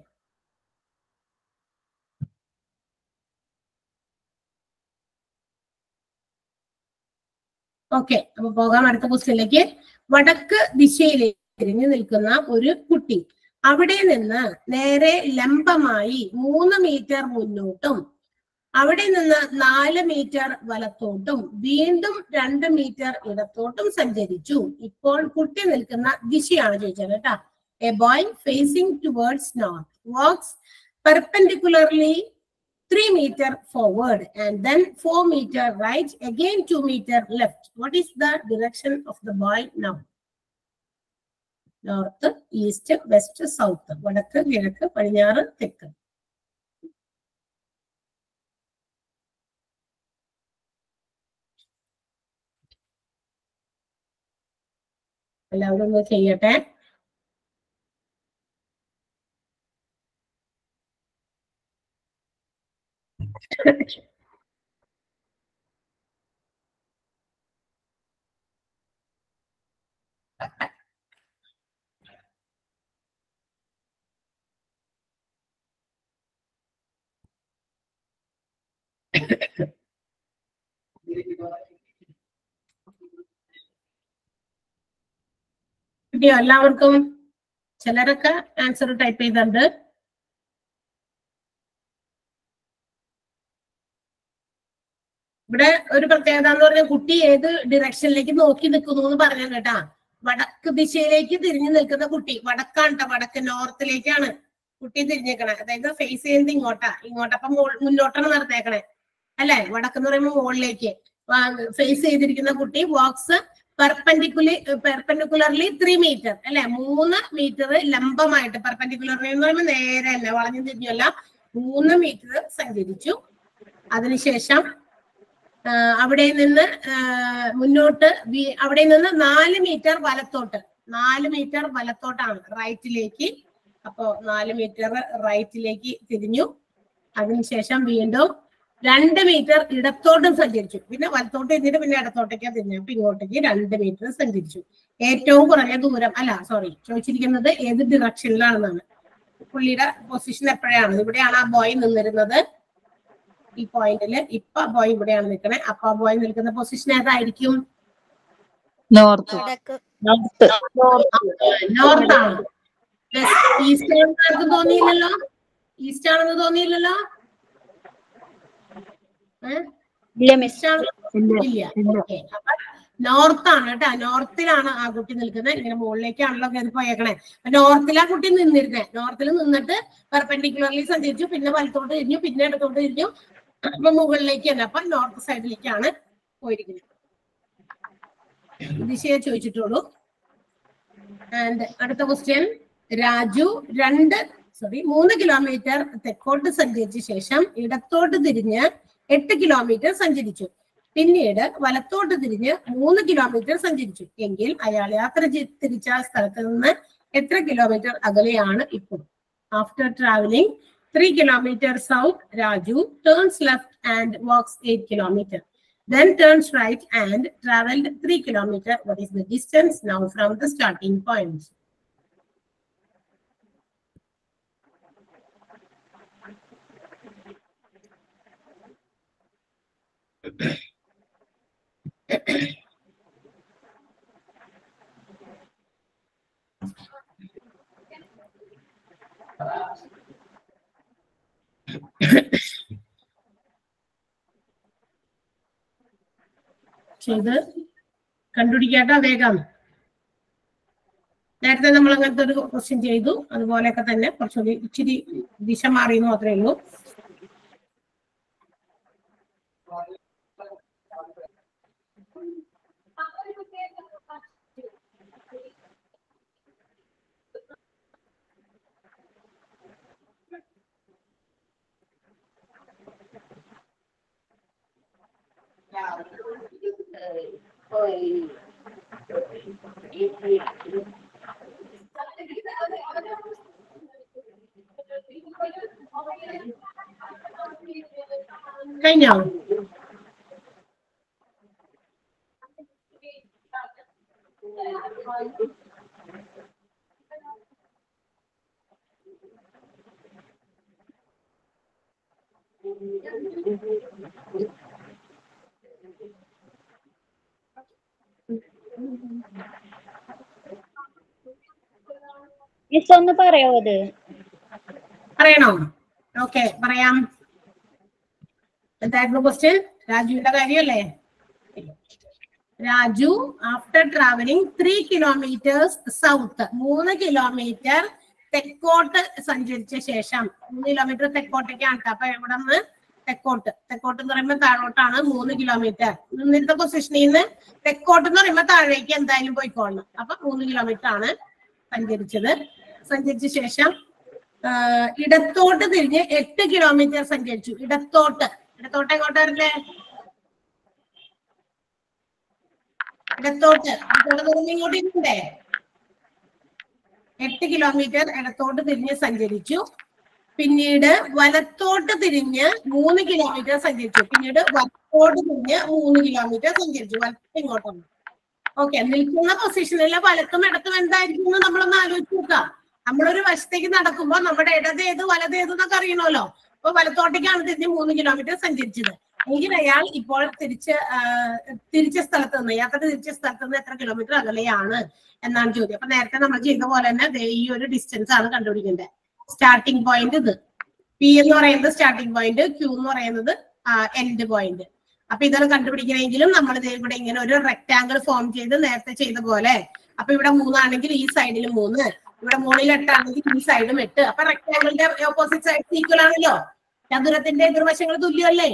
ഓക്കെ അപ്പൊ പോകാം അടുത്ത ക്വസ്റ്റ്യനിലേക്ക് വടക്ക് ദിശയിലേക്ക് തിരിഞ്ഞു നിൽക്കുന്ന ഒരു കുട്ടി അവിടെ നിന്ന് നേരെ ലംബമായി മൂന്ന് മീറ്റർ മുന്നോട്ടും അവിടെ നിന്ന് നാല് മീറ്റർ വലത്തോട്ടും വീണ്ടും രണ്ട് മീറ്റർ ഇടത്തോട്ടും സഞ്ചരിച്ചു ഇപ്പോൾ കുട്ടി നിൽക്കുന്ന ദിശയാണ് ചോദിച്ചത് കേട്ടാ a boy facing towards north walks perpendicularly three metre forward and then four metre right again two metre left what is the direction of the boy now north east west south വടക്ക് കിഴക്ക് പടിഞ്ഞാറ് തെക്ക് എല്ലാവരും ഒന്ന് ചെയ്യട്ടെ കിട്ടിയോ എല്ലാവർക്കും ചിലരൊക്കെ ആൻസർ ടൈപ്പ് ചെയ്തിട്ടുണ്ട് ഇവിടെ ഒരു പ്രത്യേകത എന്ന് പറഞ്ഞാൽ കുട്ടി ഏത് ഡിറക്ഷനിലേക്ക് നോക്കി നിൽക്കുന്നു എന്ന് പറഞ്ഞു കേട്ടാ വടക്ക് ദിശയിലേക്ക് തിരിഞ്ഞു നിൽക്കുന്ന കുട്ടി വടക്കാണ് ട്ടോ വടക്ക് നോർത്തിലേക്കാണ് കുട്ടി തിരിഞ്ഞേക്കണേ അതായത് ഫേസ് ചെയ്യുന്നത് ഇങ്ങോട്ടാ ഇങ്ങോട്ട് അപ്പൊ മോൾ- മുന്നോട്ടാണ് നടത്തേക്കണേ അല്ലെ വടക്കെന്ന് പറയുമ്പോൾ മുകളിലേക്ക് ഫേസ് ചെയ്തിരിക്കുന്ന കുട്ടി walks perpendicular perpendicularly three metre അല്ലെ മൂന്ന് മീറ്റർ ലംബമായിട്ട് പെർപെൻഡിക്കുലർലി എന്ന് പറയുമ്പോൾ നേരെ അല്ല വളഞ്ഞു തിരിഞ്ഞല്ല മൂന്ന് മീറ്റർ സഞ്ചരിച്ചു അതിനുശേഷം ആ, അവിടെ നിന്ന് ആ, മുന്നോട്ട് വി- അവിടെ നിന്ന് നാല് മീറ്റർ വലത്തോട്ട് നാല് മീറ്റർ വലത്തോട്ടാണ് റൈറ്റിലേക്ക് അപ്പോ നാല് മീറ്റർ റൈറ്റിലേക്ക് തിരിഞ്ഞു അതിനുശേഷം വീണ്ടും രണ്ട് മീറ്റർ ഇടത്തോട്ടും സഞ്ചരിച്ചു പിന്നെ വലത്തോട്ട് തിരിഞ്ഞിട്ട് പിന്നെ ഇടത്തോട്ടേക്കാ തിരിഞ്ഞു അപ്പൊ ഇങ്ങോട്ടേക്ക് രണ്ട് മീറ്റർ സഞ്ചരിച്ചു ഏറ്റവും കുറഞ്ഞ ദൂരം അല്ല സോറി ചോദിച്ചിരിക്കുന്നത് ഏത് ഡിറക്ഷനിലാണെന്നാണ് പുള്ളിയുടെ പൊസിഷൻ എപ്പോഴാണ് ഇവിടെയാണ് ആ ബോയ് നിന്നിരുന്നത് ഈ പോയിന്റിൽ ഇപ്പൊ ബോയ് ഇവിടെയാണ് നിൽക്കണേ അപ്പൊ ആ ബോയ് നിൽക്കുന്ന പൊസിഷൻ ഏതായിരിക്കും നോർത്ത് വടക്ക് നോർത്ത് നോർത്ത് ആണ് ഈസ്റ്റ് ആണെന്ന് ആർക്കും തോന്നിയില്ലല്ലോ ഈസ്റ്റ് ആണെന്ന് തോന്നിയില്ലല്ലോ ഇല്ല മിസ് ഈസ്റ്റ് ആണ് ഇല്ല ഓക്കെ അപ്പൊ നോർത്ത് ആണ് കേട്ടോ നോർത്തിലാണ് ആ കുട്ടി നിൽക്കുന്നത് ഇങ്ങനെ മുകളിലേക്കാണല്ലോ കയറി പോയേക്കണേ നോർത്തിൽ ആ കുട്ടി നിന്നിരുന്നേ നോർത്തിൽ നിന്നിട്ട് പെർപെൻഡിക്കുലർലി സഞ്ചരിച്ചു പിന്നെ വലത്തോട്ട് തിരിഞ്ഞു പിന്നെ ഇടത്തോട്ട് തിരിഞ്ഞു അപ്പൊ മുകളിലേക്ക് തന്നെ അപ്പൊ നോർത്ത് സൈഡിലേക്കാണ് പോയിരിക്കുന്നത് ദിശയെ ചോദിച്ചിട്ടുള്ളൂ ആൻഡ് അടുത്ത ക്വസ്റ്റ്യൻ രാജു രണ്ട് സോറി മൂന്ന് കിലോമീറ്റർ തെക്കോട്ട് സഞ്ചരിച്ച ശേഷം ഇടത്തോട്ട് തിരിഞ്ഞ് എട്ട് കിലോമീറ്റർ സഞ്ചരിച്ചു പിന്നീട് വലത്തോട്ട് തിരിഞ്ഞ് മൂന്ന് കിലോമീറ്റർ സഞ്ചരിച്ചു എങ്കിൽ അയാൾ യാത്ര ചെയ്ത് തിരിച്ച സ്ഥലത്ത് നിന്ന് എത്ര കിലോമീറ്റർ അകലെയാണ് ഇപ്പോൾ after travelling three kilometre south Raju turns left and walks eight kilometre then turns right and traveled 3 kilometer what is the distance now from the starting point ചെയ്ത് കണ്ടുപിടിക്കാട്ടോ വേഗം നേരത്തെ നമ്മൾ അങ്ങനത്തെ ഒരു ക്വസ്റ്റ്യൻ ചെയ്തു അതുപോലെയൊക്കെ തന്നെ കുറച്ചുകൂടി ഇച്ചിരി ദിശ മാറിയെന്ന് മാത്രമേ ഉള്ളൂ കഴിഞ്ഞോ മിസ് ഒന്ന് പറയോ അത് പറയണോ ഓക്കെ പറയാം എന്തായിരുന്നു ക്വസ്റ്റ്യൻ രാജുവിന്റെ കാര്യമല്ലേ Raju after travelling three kilometres south മൂന്ന് കിലോമീറ്റർ തെക്കോട്ട് സഞ്ചരിച്ച ശേഷം മൂന്ന് കിലോമീറ്റർ തെക്കോട്ടേക്കാണ് ട്ടോ. അപ്പൊ ഇവിടെ നിന്ന് തെക്കോട്ട് തെക്കോട്ട് എന്ന് പറയുമ്പോൾ താഴോട്ടാണ് മൂന്ന് കിലോമീറ്റർ നിന്നിരുന്ന പൊസിഷനിൽ നിന്ന് തെക്കോട്ട് എന്ന് പറയുമ്പോൾ താഴേക്ക് എന്തായാലും പോയിക്കോളണം അപ്പൊ മൂന്ന് കിലോമീറ്റർ ആണ് സഞ്ചരിച്ചത് സഞ്ചരിച്ച ശേഷം ആ, ഇടത്തോട്ട് തിരിഞ്ഞ് എട്ട് കിലോമീറ്റർ സഞ്ചരിച്ചു ഇടത്തോട്ട് ഇടത്തോട്ട് എങ്ങോട്ടായിരുന്നേ ഇടത്തോട്ട് ഇടത്തോട്ട് തിരിഞ്ഞ് ഇങ്ങോട്ട് ഇരുന്നേ എട്ട് കിലോമീറ്റർ ഇടത്തോട്ട് തിരിഞ്ഞ് സഞ്ചരിച്ചു പിന്നീട് വലത്തോട്ട് തിരിഞ്ഞ് മൂന്ന് കിലോമീറ്റർ സഞ്ചരിച്ചു പിന്നീട് വലത്തോട്ട് തിരിഞ്ഞ് മൂന്ന് കിലോമീറ്റർ സഞ്ചരിച്ചു വലത്ത് ഇങ്ങോട്ടാണ് ഓക്കെ നിൽക്കുന്ന പൊസിഷനിൽ വലത്തും ഇടത്തും എന്തായിരിക്കും എന്ന് നമ്മളൊന്ന് ആലോചിച്ച് നോക്കാം നമ്മളൊരു വശത്തേക്ക് നടക്കുമ്പോൾ നമ്മുടെ ഇടതേത് വലതേത് എന്നൊക്കെ അറിയണമല്ലോ അപ്പൊ വലത്തോട്ടേക്കാണ് തിരിഞ്ഞ് മൂന്ന് കിലോമീറ്റർ സഞ്ചരിച്ചത് എങ്കിൽ അയാൾ ഇപ്പോൾ തിരിച്ച് ആ, തിരിച്ച സ്ഥലത്ത് നിന്ന് യാത്ര തിരിച്ച സ്ഥലത്ത് നിന്ന് എത്ര കിലോമീറ്റർ അകലെയാണ് എന്നാണ് ചോദ്യം അപ്പൊ നേരത്തെ നമ്മൾ ചെയ്ത പോലെ തന്നെ ദേ ഈ ഒരു ഡിസ്റ്റൻസ് ആണ് കണ്ടുപിടിക്കേണ്ടത് സ്റ്റാർട്ടിംഗ് പോയിന്റ് ഇത് പി എന്ന് പറയുന്നത് സ്റ്റാർട്ടിംഗ് പോയിന്റ് ക്യൂ എന്ന് പറയുന്നത് എൻഡ് പോയിന്റ് അപ്പൊ ഇതാണ് കണ്ടുപിടിക്കണമെങ്കിലും നമ്മൾ ഇവിടെ ഇങ്ങനെ ഒരു റെക്ടാങ്കിൾ ഫോം ചെയ്ത് നേരത്തെ ചെയ്ത പോലെ അപ്പൊ ഇവിടെ മൂന്നാണെങ്കിൽ ഈ സൈഡിൽ മൂന്ന് ഇവിടെ മുകളിൽ എട്ടാണെങ്കിൽ ഈ സൈഡും എട്ട് അപ്പൊ റെക്ടാങ്കിളിന്റെ ഓപ്പോസിറ്റ് സൈഡ് ഈക്വൽ ആണല്ലോ ചതുരത്തിന്റെ എതിർവശങ്ങൾ തുല്യമല്ലേ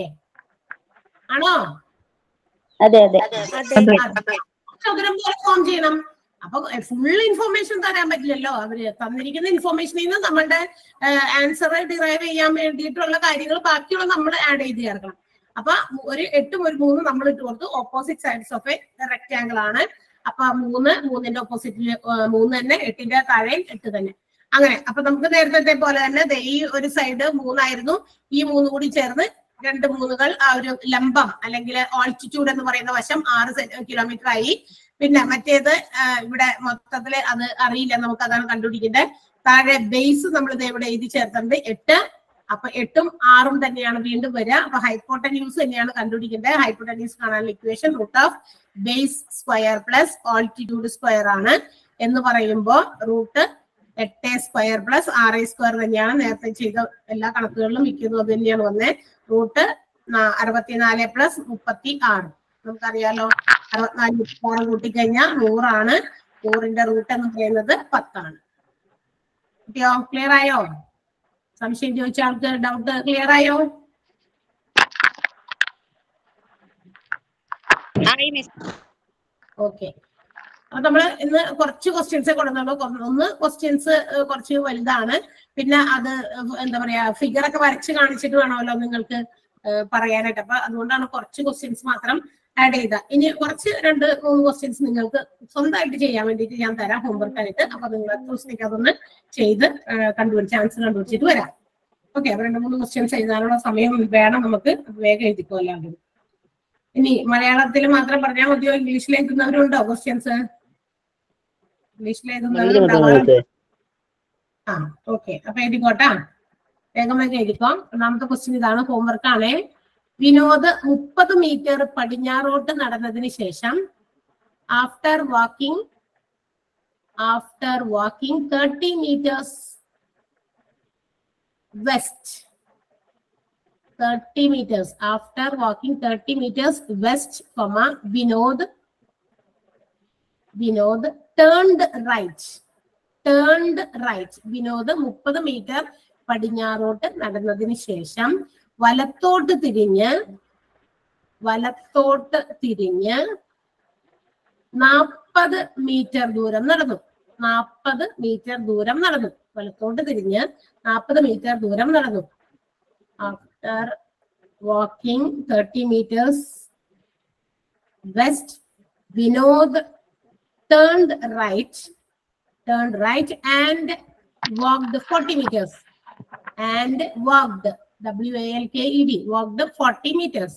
ആണോ അതെ അതെ അതെ ചതുരം പോലെ ഫോം ചെയ്യണം അപ്പൊ ഫുൾ ഇൻഫർമേഷൻ തരാൻ പറ്റില്ലല്ലോ അവര് തന്നിരിക്കുന്ന ഇൻഫർമേഷനിൽ നിന്ന് നമ്മളുടെ ആൻസർ ഡിറൈവ് ചെയ്യാൻ വേണ്ടിയിട്ടുള്ള കാര്യങ്ങൾ ബാക്കിയുള്ള നമ്മൾ ആഡ് ചെയ്ത് ചേർക്കണം അപ്പൊ ഒരു എട്ടും ഒരു മൂന്നും നമ്മൾ ഇട്ട് കൊടുത്തു opposite sides of a rectangle ആണ് അപ്പൊ മൂന്ന് മൂന്നിന്റെ ഓപ്പോസിറ്റില് മൂന്ന് തന്നെ എട്ടിന്റെ താഴെയും എട്ട് തന്നെ അങ്ങനെ അപ്പൊ നമുക്ക് നേരത്തെ പോലെ തന്നെ ദേ ഈ ഒരു സൈഡ് മൂന്നായിരുന്നു ഈ മൂന്ന് കൂടി ചേർന്ന് രണ്ട് മൂന്നുകൾ ആ ഒരു ലംബം അല്ലെങ്കിൽ ഓൾട്ടിറ്റ്യൂഡ് എന്ന് പറയുന്ന വശം ആറ് കിലോമീറ്റർ ആയി പിന്നെ മറ്റേത് ആ, ഇവിടെ മൊത്തത്തില് അത് അറിയില്ല നമുക്ക് അതാണ് കണ്ടുപിടിക്കേണ്ടത് താഴെ ബേസ് നമ്മൾ ഇത് ഇവിടെ എഴുതി ചേർത്തിട്ടുണ്ട് എട്ട് അപ്പൊ എട്ടും ആറും തന്നെയാണ് വീണ്ടും വരിക അപ്പൊ ഹൈപ്പോട്ടന്യൂസ് തന്നെയാണ് കണ്ടുപിടിക്കേണ്ടത് ഹൈപ്പോട്ടന്യൂസ് കാണാനുള്ള equation root of base square plus altitude square ആണ് എന്ന് പറയുമ്പോൾ റൂട്ട് എട്ട് സ്ക്വയർ പ്ലസ് ആർ ഐ സ്ക്വയർ തന്നെയാണ് നേരത്തെ ചെയ്ത എല്ലാ കണക്കുകളിലും മിക്കതും അത് തന്നെയാണ് വന്നത് റൂട്ട് അറുപത്തിനാല് പ്ലസ് മുപ്പത്തി ആറ് നമുക്കറിയാലോ അറുപത്തിനാല് മുപ്പത്തി ആറ് കൂട്ടിക്കഴിഞ്ഞാൽ നൂറാണ് നൂറിന്റെ റൂട്ട് എന്ന് പറയുന്നത് പത്താണ് കിട്ടിയോ ക്ലിയർ ആയോ സംശയം ചോദിച്ച ആൾക്ക് ഡൗട്ട് ക്ലിയർ ആയോ ഓക്കെ അപ്പൊ നമ്മള് ഇന്ന് കുറച്ച് ക്വസ്റ്റ്യൻസേ കൊടുക്കുന്നുള്ളൂ കൊ- ഒന്ന് ക്വസ്റ്റ്യൻസ് കുറച്ച് വലുതാണ് പിന്നെ അത് എന്താ പറയാ ഫിഗർ ഒക്കെ വരച്ച് കാണിച്ചിട്ട് വേണമല്ലോ നിങ്ങൾക്ക് ഏഹ് പറയാനായിട്ട് അപ്പൊ അതുകൊണ്ടാണ് കുറച്ച് ക്വസ്റ്റ്യൻസ് മാത്രം ആഡ് ചെയ്ത ഇനി കുറച്ച് രണ്ട് മൂന്ന് ക്വസ്റ്റ്യൻസ് നിങ്ങൾക്ക് സ്വന്തമായിട്ട് ചെയ്യാൻ വേണ്ടിയിട്ട് ഞാൻ തരാം ഹോംവർക്ക് ആയിട്ട് അപ്പൊ നിങ്ങൾ എത്ര ദിവസത്തേക്ക് അതൊന്ന് ചെയ്ത് ഏഹ് കണ്ടുപിടിച്ച് ആൻസർ കണ്ടുപിടിച്ചിട്ട് വരാം ഓക്കെ അപ്പൊ രണ്ട് മൂന്ന് ക്വസ്റ്റ്യൻസ് എഴുതാനുള്ള സമയം വേണം നമുക്ക് അത് വേഗം എഴുതിക്കോ അല്ലാണ്ട് ഇനി മലയാളത്തിൽ മാത്രം പറഞ്ഞാൽ മതിയോ ഇംഗ്ലീഷിൽ എഴുതുന്നവരുണ്ടോ ക്വസ്റ്റ്യൻസ് ഇംഗ്ലീഷിൽ എഴുതുന്നവരുണ്ടാവാറുണ്ട് ആ ഓക്കെ അപ്പൊ എഴുതിക്കോട്ടാ വേഗം വേഗം എഴുതിക്കോ ഒന്നാമത്തെ ക്വസ്റ്റ്യൻ ഇതാണ് ഹോംവർക്ക് ആണ് വിനോദ് മുപ്പത് മീറ്റർ പടിഞ്ഞാറോട്ട് നടന്നതിന് ശേഷം after walking after walking thirty metres west thirty metres after walking thirty metres west comma Vinod Vinod turned right turned right Vinod മുപ്പത് മീറ്റർ പടിഞ്ഞാറോട്ട് നടന്നതിന് ശേഷം വലത്തോട്ട് തിരിഞ്ഞ് വലത്തോട്ട് തിരിഞ്ഞ് നാൽപ്പത് മീറ്റർ ദൂരം നടന്നു നാൽപ്പത് മീറ്റർ ദൂരം നടന്നു വലത്തോട്ട് തിരിഞ്ഞ് നാൽപ്പത് മീറ്റർ ദൂരം നടന്നു after walking thirty metres west Vinod turned right, turned right and walked 40 meters. And walked, W A L K E D, walked 40 meters.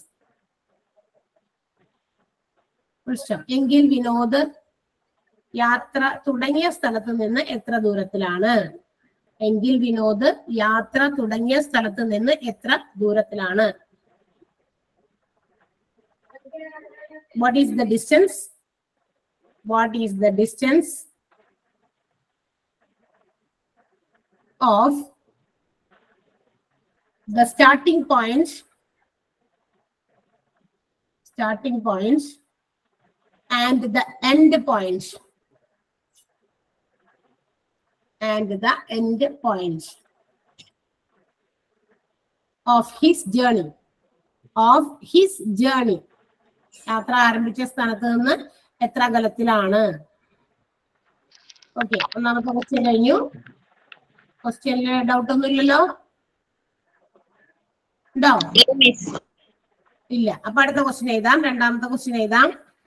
Full stop. എങ്കിൽ വിനോദ് യാത്ര തുടങ്ങിയ സ്ഥലത്ത് നിന്ന് എത്ര ദൂരത്തിലാണ് എങ്കിൽ വിനോദ് യാത്ര തുടങ്ങിയ സ്ഥലത്ത് നിന്ന് എത്ര ദൂരത്തിലാണ് what is the distance what is the distance of the starting point starting point and the end point and the end point of his journey of his journey യാത്ര ആരംഭിച്ച സ്ഥലത്ത് നിന്ന് എത്ര അകലത്തിലാണ് ഓക്കെ ഒന്നാമത്തെ ക്വസ്റ്റ്യൻ കഴിഞ്ഞു ക്വസ്റ്റ്യനില് ഡൗട്ട് ഒന്നും ഇല്ലല്ലോ ഉണ്ടോ മിസ് ഇല്ല അപ്പൊ അടുത്ത ക്വസ്റ്റ്യൻ എഴുതാം രണ്ടാമത്തെ ക്വസ്റ്റ്യൻ എഴുതാം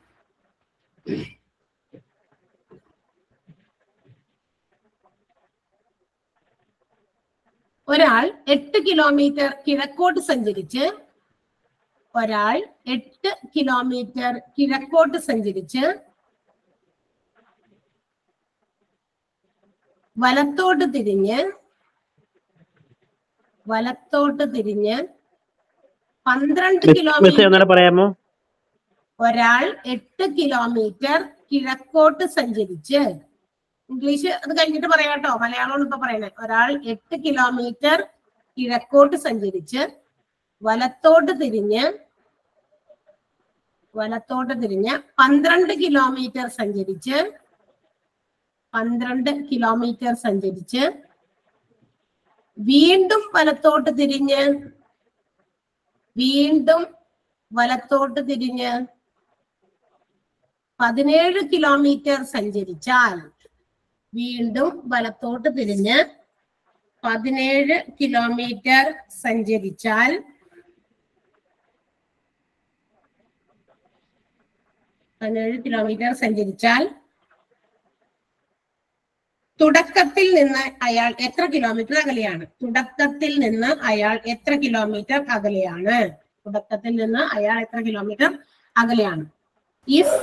ഒരാൾ എട്ട് കിലോമീറ്റർ കിഴക്കോട്ട് സഞ്ചരിച്ച് ഒരാൾ എട്ട് കിലോമീറ്റർ കിഴക്കോട്ട് സഞ്ചരിച്ച് വലത്തോട്ട് തിരിഞ്ഞ് വലത്തോട്ട് തിരിഞ്ഞ് പന്ത്രണ്ട് മിസ് കിലോമീറ്റർ ഒന്നുകൂടെ പറയാമോ ഒരാൾ എട്ട് കിലോമീറ്റർ കിഴക്കോട്ട് സഞ്ചരിച്ച് ഇംഗ്ലീഷ് അത് കഴിഞ്ഞിട്ട് പറയാം കേട്ടോ മലയാളമാണ് ഇപ്പൊ പറയണേ ഒരാൾ എട്ട് കിലോമീറ്റർ കിഴക്കോട്ട് സഞ്ചരിച്ച് വലത്തോട്ട് തിരിഞ്ഞ് വലത്തോട്ട് തിരിഞ്ഞ് പന്ത്രണ്ട് കിലോമീറ്റർ സഞ്ചരിച്ച് പന്ത്രണ്ട് കിലോമീറ്റർ സഞ്ചരിച്ച് വീണ്ടും വലത്തോട്ട് തിരിഞ്ഞ് വീണ്ടും വലത്തോട്ട് തിരിഞ്ഞ് പതിനേഴ് കിലോമീറ്റർ സഞ്ചരിച്ചാൽ വീണ്ടും വലത്തോട്ട് തിരിഞ്ഞ് പതിനേഴ് കിലോമീറ്റർ സഞ്ചരിച്ചാൽ പതിനേഴ് കിലോമീറ്റർ സഞ്ചരിച്ചാൽ തുടക്കത്തിൽ നിന്ന് അയാൾ എത്ര കിലോമീറ്റർ അകലെയാണ് തുടക്കത്തിൽ നിന്ന് അയാൾ എത്ര കിലോമീറ്റർ അകലെയാണ് തുടക്കത്തിൽ നിന്ന് അയാൾ എത്ര കിലോമീറ്റർ അകലെയാണ് if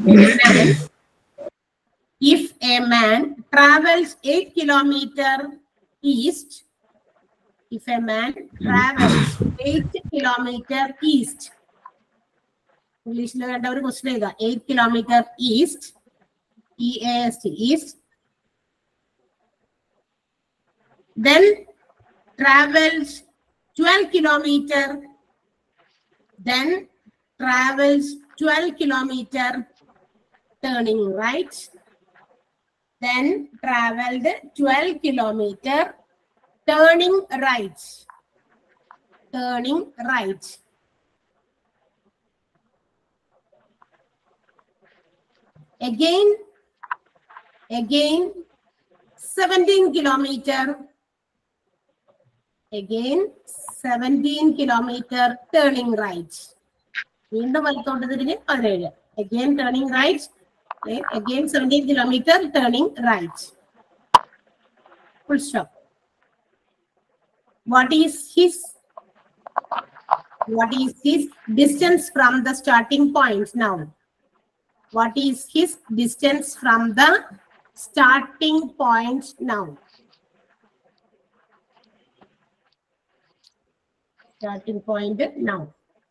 if a man travels 8 kilometer east if a man travels 8 kilometer east ഇംഗ്ലീഷിൽ വേണ്ട ഒരു ക്വസ്റ്റൻ എഴുതാ eight kilometre east E S T east then travels 12 kilometer then travels 12 kilometer turning right then traveled 12 kilometer turning right turning right again again 17 kilometer again 17 kilometer turning right വീണ്ടും വലത്തോട്ട് തിരിഞ്ഞ് പതിനേഴ് again turning right Okay, again 17 kilometer turning right. Full stop. What is his what is his distance from the starting point now? What is his distance from the starting point now? Starting point now.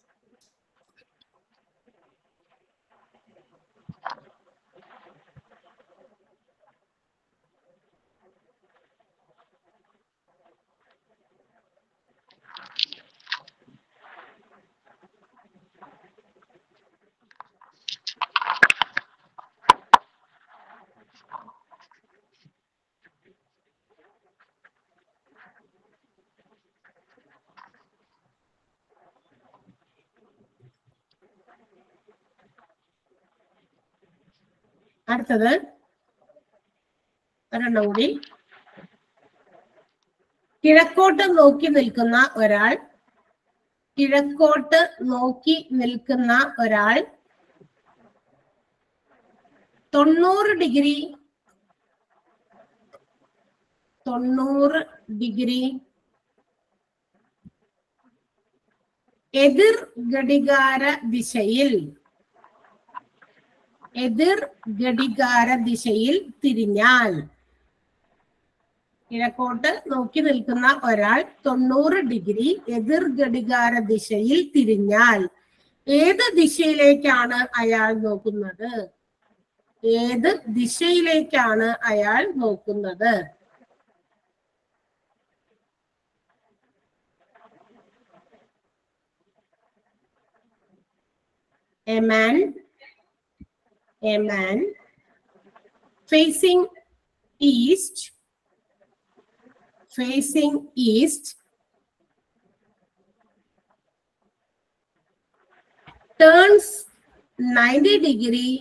അടുത്തത് ഒരെണ്ണം കൂടി കിഴക്കോട്ട് നോക്കി നിൽക്കുന്ന ഒരാൾ കിഴക്കോട്ട് നോക്കി നിൽക്കുന്ന ഒരാൾ തൊണ്ണൂറ് ഡിഗ്രി തൊണ്ണൂറ് ഡിഗ്രി എതിർ ഘടികാര ദിശയിൽ എതിർ ഘടികാര ദിശയിൽ തിരിഞ്ഞാൽ കിഴക്കോട്ട് നോക്കി നിൽക്കുന്ന ഒരാൾ തൊണ്ണൂറ് ഡിഗ്രി എതിർ ഘടികാര ദിശയിൽ തിരിഞ്ഞാൽ ഏത് ദിശയിലേക്കാണ് അയാൾ നോക്കുന്നത് ഏത് ദിശയിലേക്കാണ് അയാൾ നോക്കുന്നത് a man a man facing east facing east turns 90 degree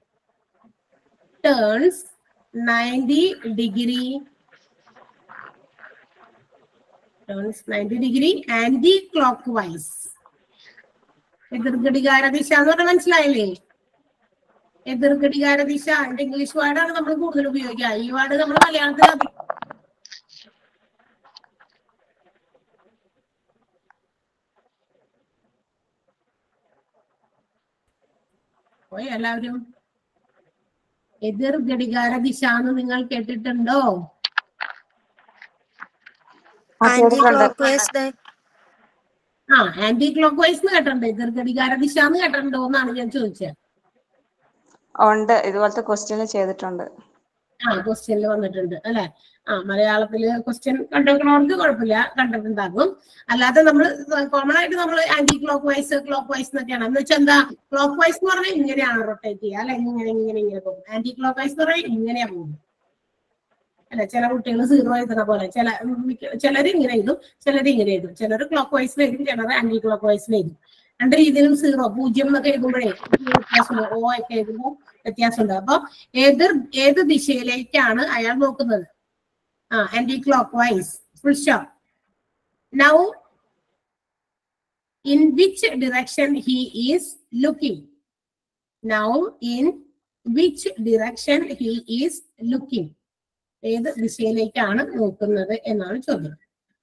turns 90 degree turns 90 degree anti clockwise എതിർഘടികാര ദിശ എന്ന് പറഞ്ഞാൽ മനസ്സിലായില്ലേ എതിർഘടികാര ദിശ അതിന്റെ ഇംഗ്ലീഷ് വേർഡാണ് നമ്മൾ കൂടുതൽ ഉപയോഗിക്കുക ഈ വേർഡ് നമ്മൾ മലയാളത്തിൽ അധി- പോയി എല്ലാവരും എതിർ ഘടികാര ദിശ എന്ന് നിങ്ങൾ കേട്ടിട്ടുണ്ടോ ആന്റി ക്ലോക്ക് വൈസ് ആ ആന്റി ക്ലോക്ക് വൈസ് കേട്ടിട്ടുണ്ട് എതിർ ഘടികാര ദിശ എന്ന് കേട്ടിട്ടുണ്ടോ എന്നാണ് ഞാൻ ചോദിച്ചത് ഉണ്ട് ഇതുപോലത്തെ ക്വസ്റ്റ്യൻ ചെയ്തിട്ടുണ്ട് ആ ക്വസ്റ്റ്യനിൽ വന്നിട്ടുണ്ട് അല്ലെ ആ മലയാളത്തില് ക്വസ്റ്റ്യൻ കണ്ടിരിക്കണവർക്ക് കുഴപ്പമില്ല കണ്ടിട്ടുണ്ടാകും അല്ലാതെ നമ്മൾ കോമൺ ആയിട്ട് നമ്മൾ anticlockwise clockwise എന്നൊക്കെയാണ് എന്ന് വെച്ചാൽ എന്താ ക്ലോക്ക് വൈസ് എന്ന് പറഞ്ഞാൽ ഇങ്ങനെയാണ് റൊട്ടേറ്റ് ചെയ്യുക അല്ലെ ഇങ്ങനെ ഇങ്ങനെ ഇങ്ങനെ പോകും ആന്റി ക്ലോക്ക് വൈസ് എന്ന് പറഞ്ഞാൽ ഇങ്ങനെയാ പോകും അല്ലെ ചില കുട്ടികൾ സീറോ എഴുതുന്ന പോലെ ചില ചിലർ ഇങ്ങനെ എഴുതും ചിലർ ഇങ്ങനെ എഴുതും ചിലർ ക്ലോക്ക് വൈസിൽ എഴുതും ചിലർ ആന്റി ക്ലോക്ക് വൈസിൽ എഴുതും രണ്ട് രീതിയിലും സീറോ പൂജ്യം എന്നൊക്കെ എഴുതുമ്പോഴേ വ്യത്യാസമുണ്ട് ഓ ഒക്കെ എഴുതുമ്പോൾ വ്യത്യാസമുണ്ട് അപ്പൊ ഏത് ഏത് ദിശയിലേക്കാണ് അയാൾ നോക്കുന്നത് ആ anticlockwise full stop now in which direction he is looking now in which direction he is looking ഏത് ദിശയിലേക്കാണ് നോക്കുന്നത് എന്നാണ് ചോദ്യം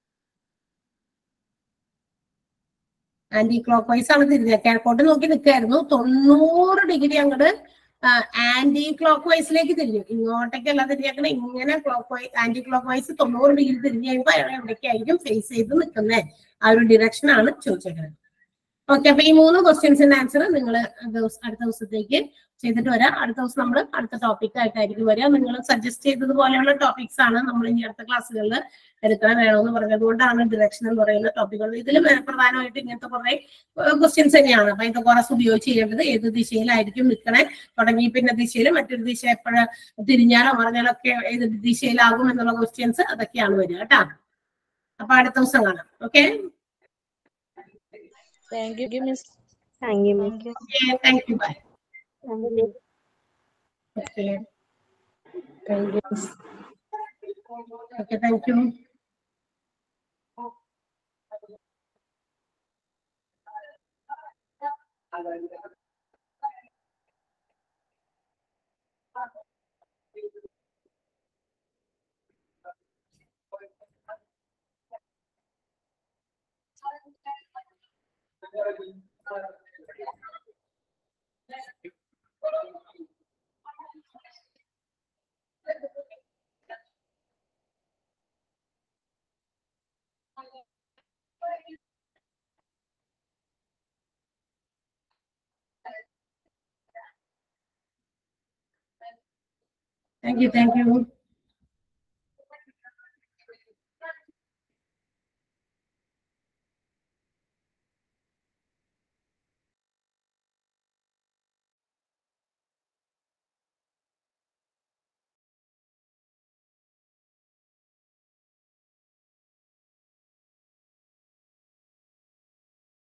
ആന്റി ക്ലോക്ക് വൈസ് ആണ് തിരിഞ്ഞത് കിഴക്കോട്ട് നോക്കി നിൽക്കായിരുന്നു തൊണ്ണൂറ് ഡിഗ്രി അങ്ങോട്ട് ആന്റി ക്ലോക്ക് വൈസിലേക്ക് തിരിഞ്ഞു ഇങ്ങോട്ടേക്കല്ല തിരിഞ്ഞേക്കണേ ഇങ്ങനെ clockwise anticlockwise തൊണ്ണൂറ് ഡിഗ്രി തിരിഞ്ഞു കഴിയുമ്പോൾ അയാൾ എവിടേക്കായിരിക്കും ഫേസ് ചെയ്ത് നിൽക്കുന്നത് ആ ഒരു ഡിറക്ഷൻ ആണ് ചോദിച്ചേക്കുന്നത് ഓക്കെ അപ്പൊ ഈ മൂന്ന് ക്വസ്റ്റ്യൻസിന്റെ ആൻസർ നിങ്ങൾ അടുത്ത ദിവസത്തേക്ക് ചെയ്തിട്ട് വരാം അടുത്ത ദിവസം നമ്മൾ അടുത്ത ടോപ്പിക് ആയിട്ടായിരിക്കും വരിക നിങ്ങൾ സജസ്റ്റ് ചെയ്തതുപോലെയുള്ള ടോപ്പിക്സ് ആണ് നമ്മൾ ഇനി അടുത്ത ക്ലാസ്സുകളിൽ എടുക്കാൻ വേണമെന്ന് പറഞ്ഞതുകൊണ്ടാണ് ഡിറക്ഷൻ എന്ന് പറയുന്ന ടോപ്പിക്കുകൾ ഇതിൽ പ്രധാനമായിട്ട് ഇങ്ങനത്തെ കുറെ ക്വസ്റ്റ്യൻസ് തന്നെയാണ് അപ്പൊ ഇത് കുറച്ച് ഉപയോഗിച്ച് ചെയ്യേണ്ടത് ഏത് ദിശയിലായിരിക്കും നിൽക്കണേ തുടങ്ങി പിന്നെ ദിശയിൽ മറ്റൊരു ദിശ എപ്പോഴ തിരിഞ്ഞാലോ മറിഞ്ഞാലോ ഒക്കെ ഏത് ദിശയിലാകും എന്നുള്ള ക്വസ്റ്റ്യൻസ് അതൊക്കെയാണ് വരിക കേട്ടാ അപ്പൊ അടുത്ത ദിവസം കാണാം okay thank you miss thank you thank you thank you bye okay thank you miss okay thank you Thank you, thank you.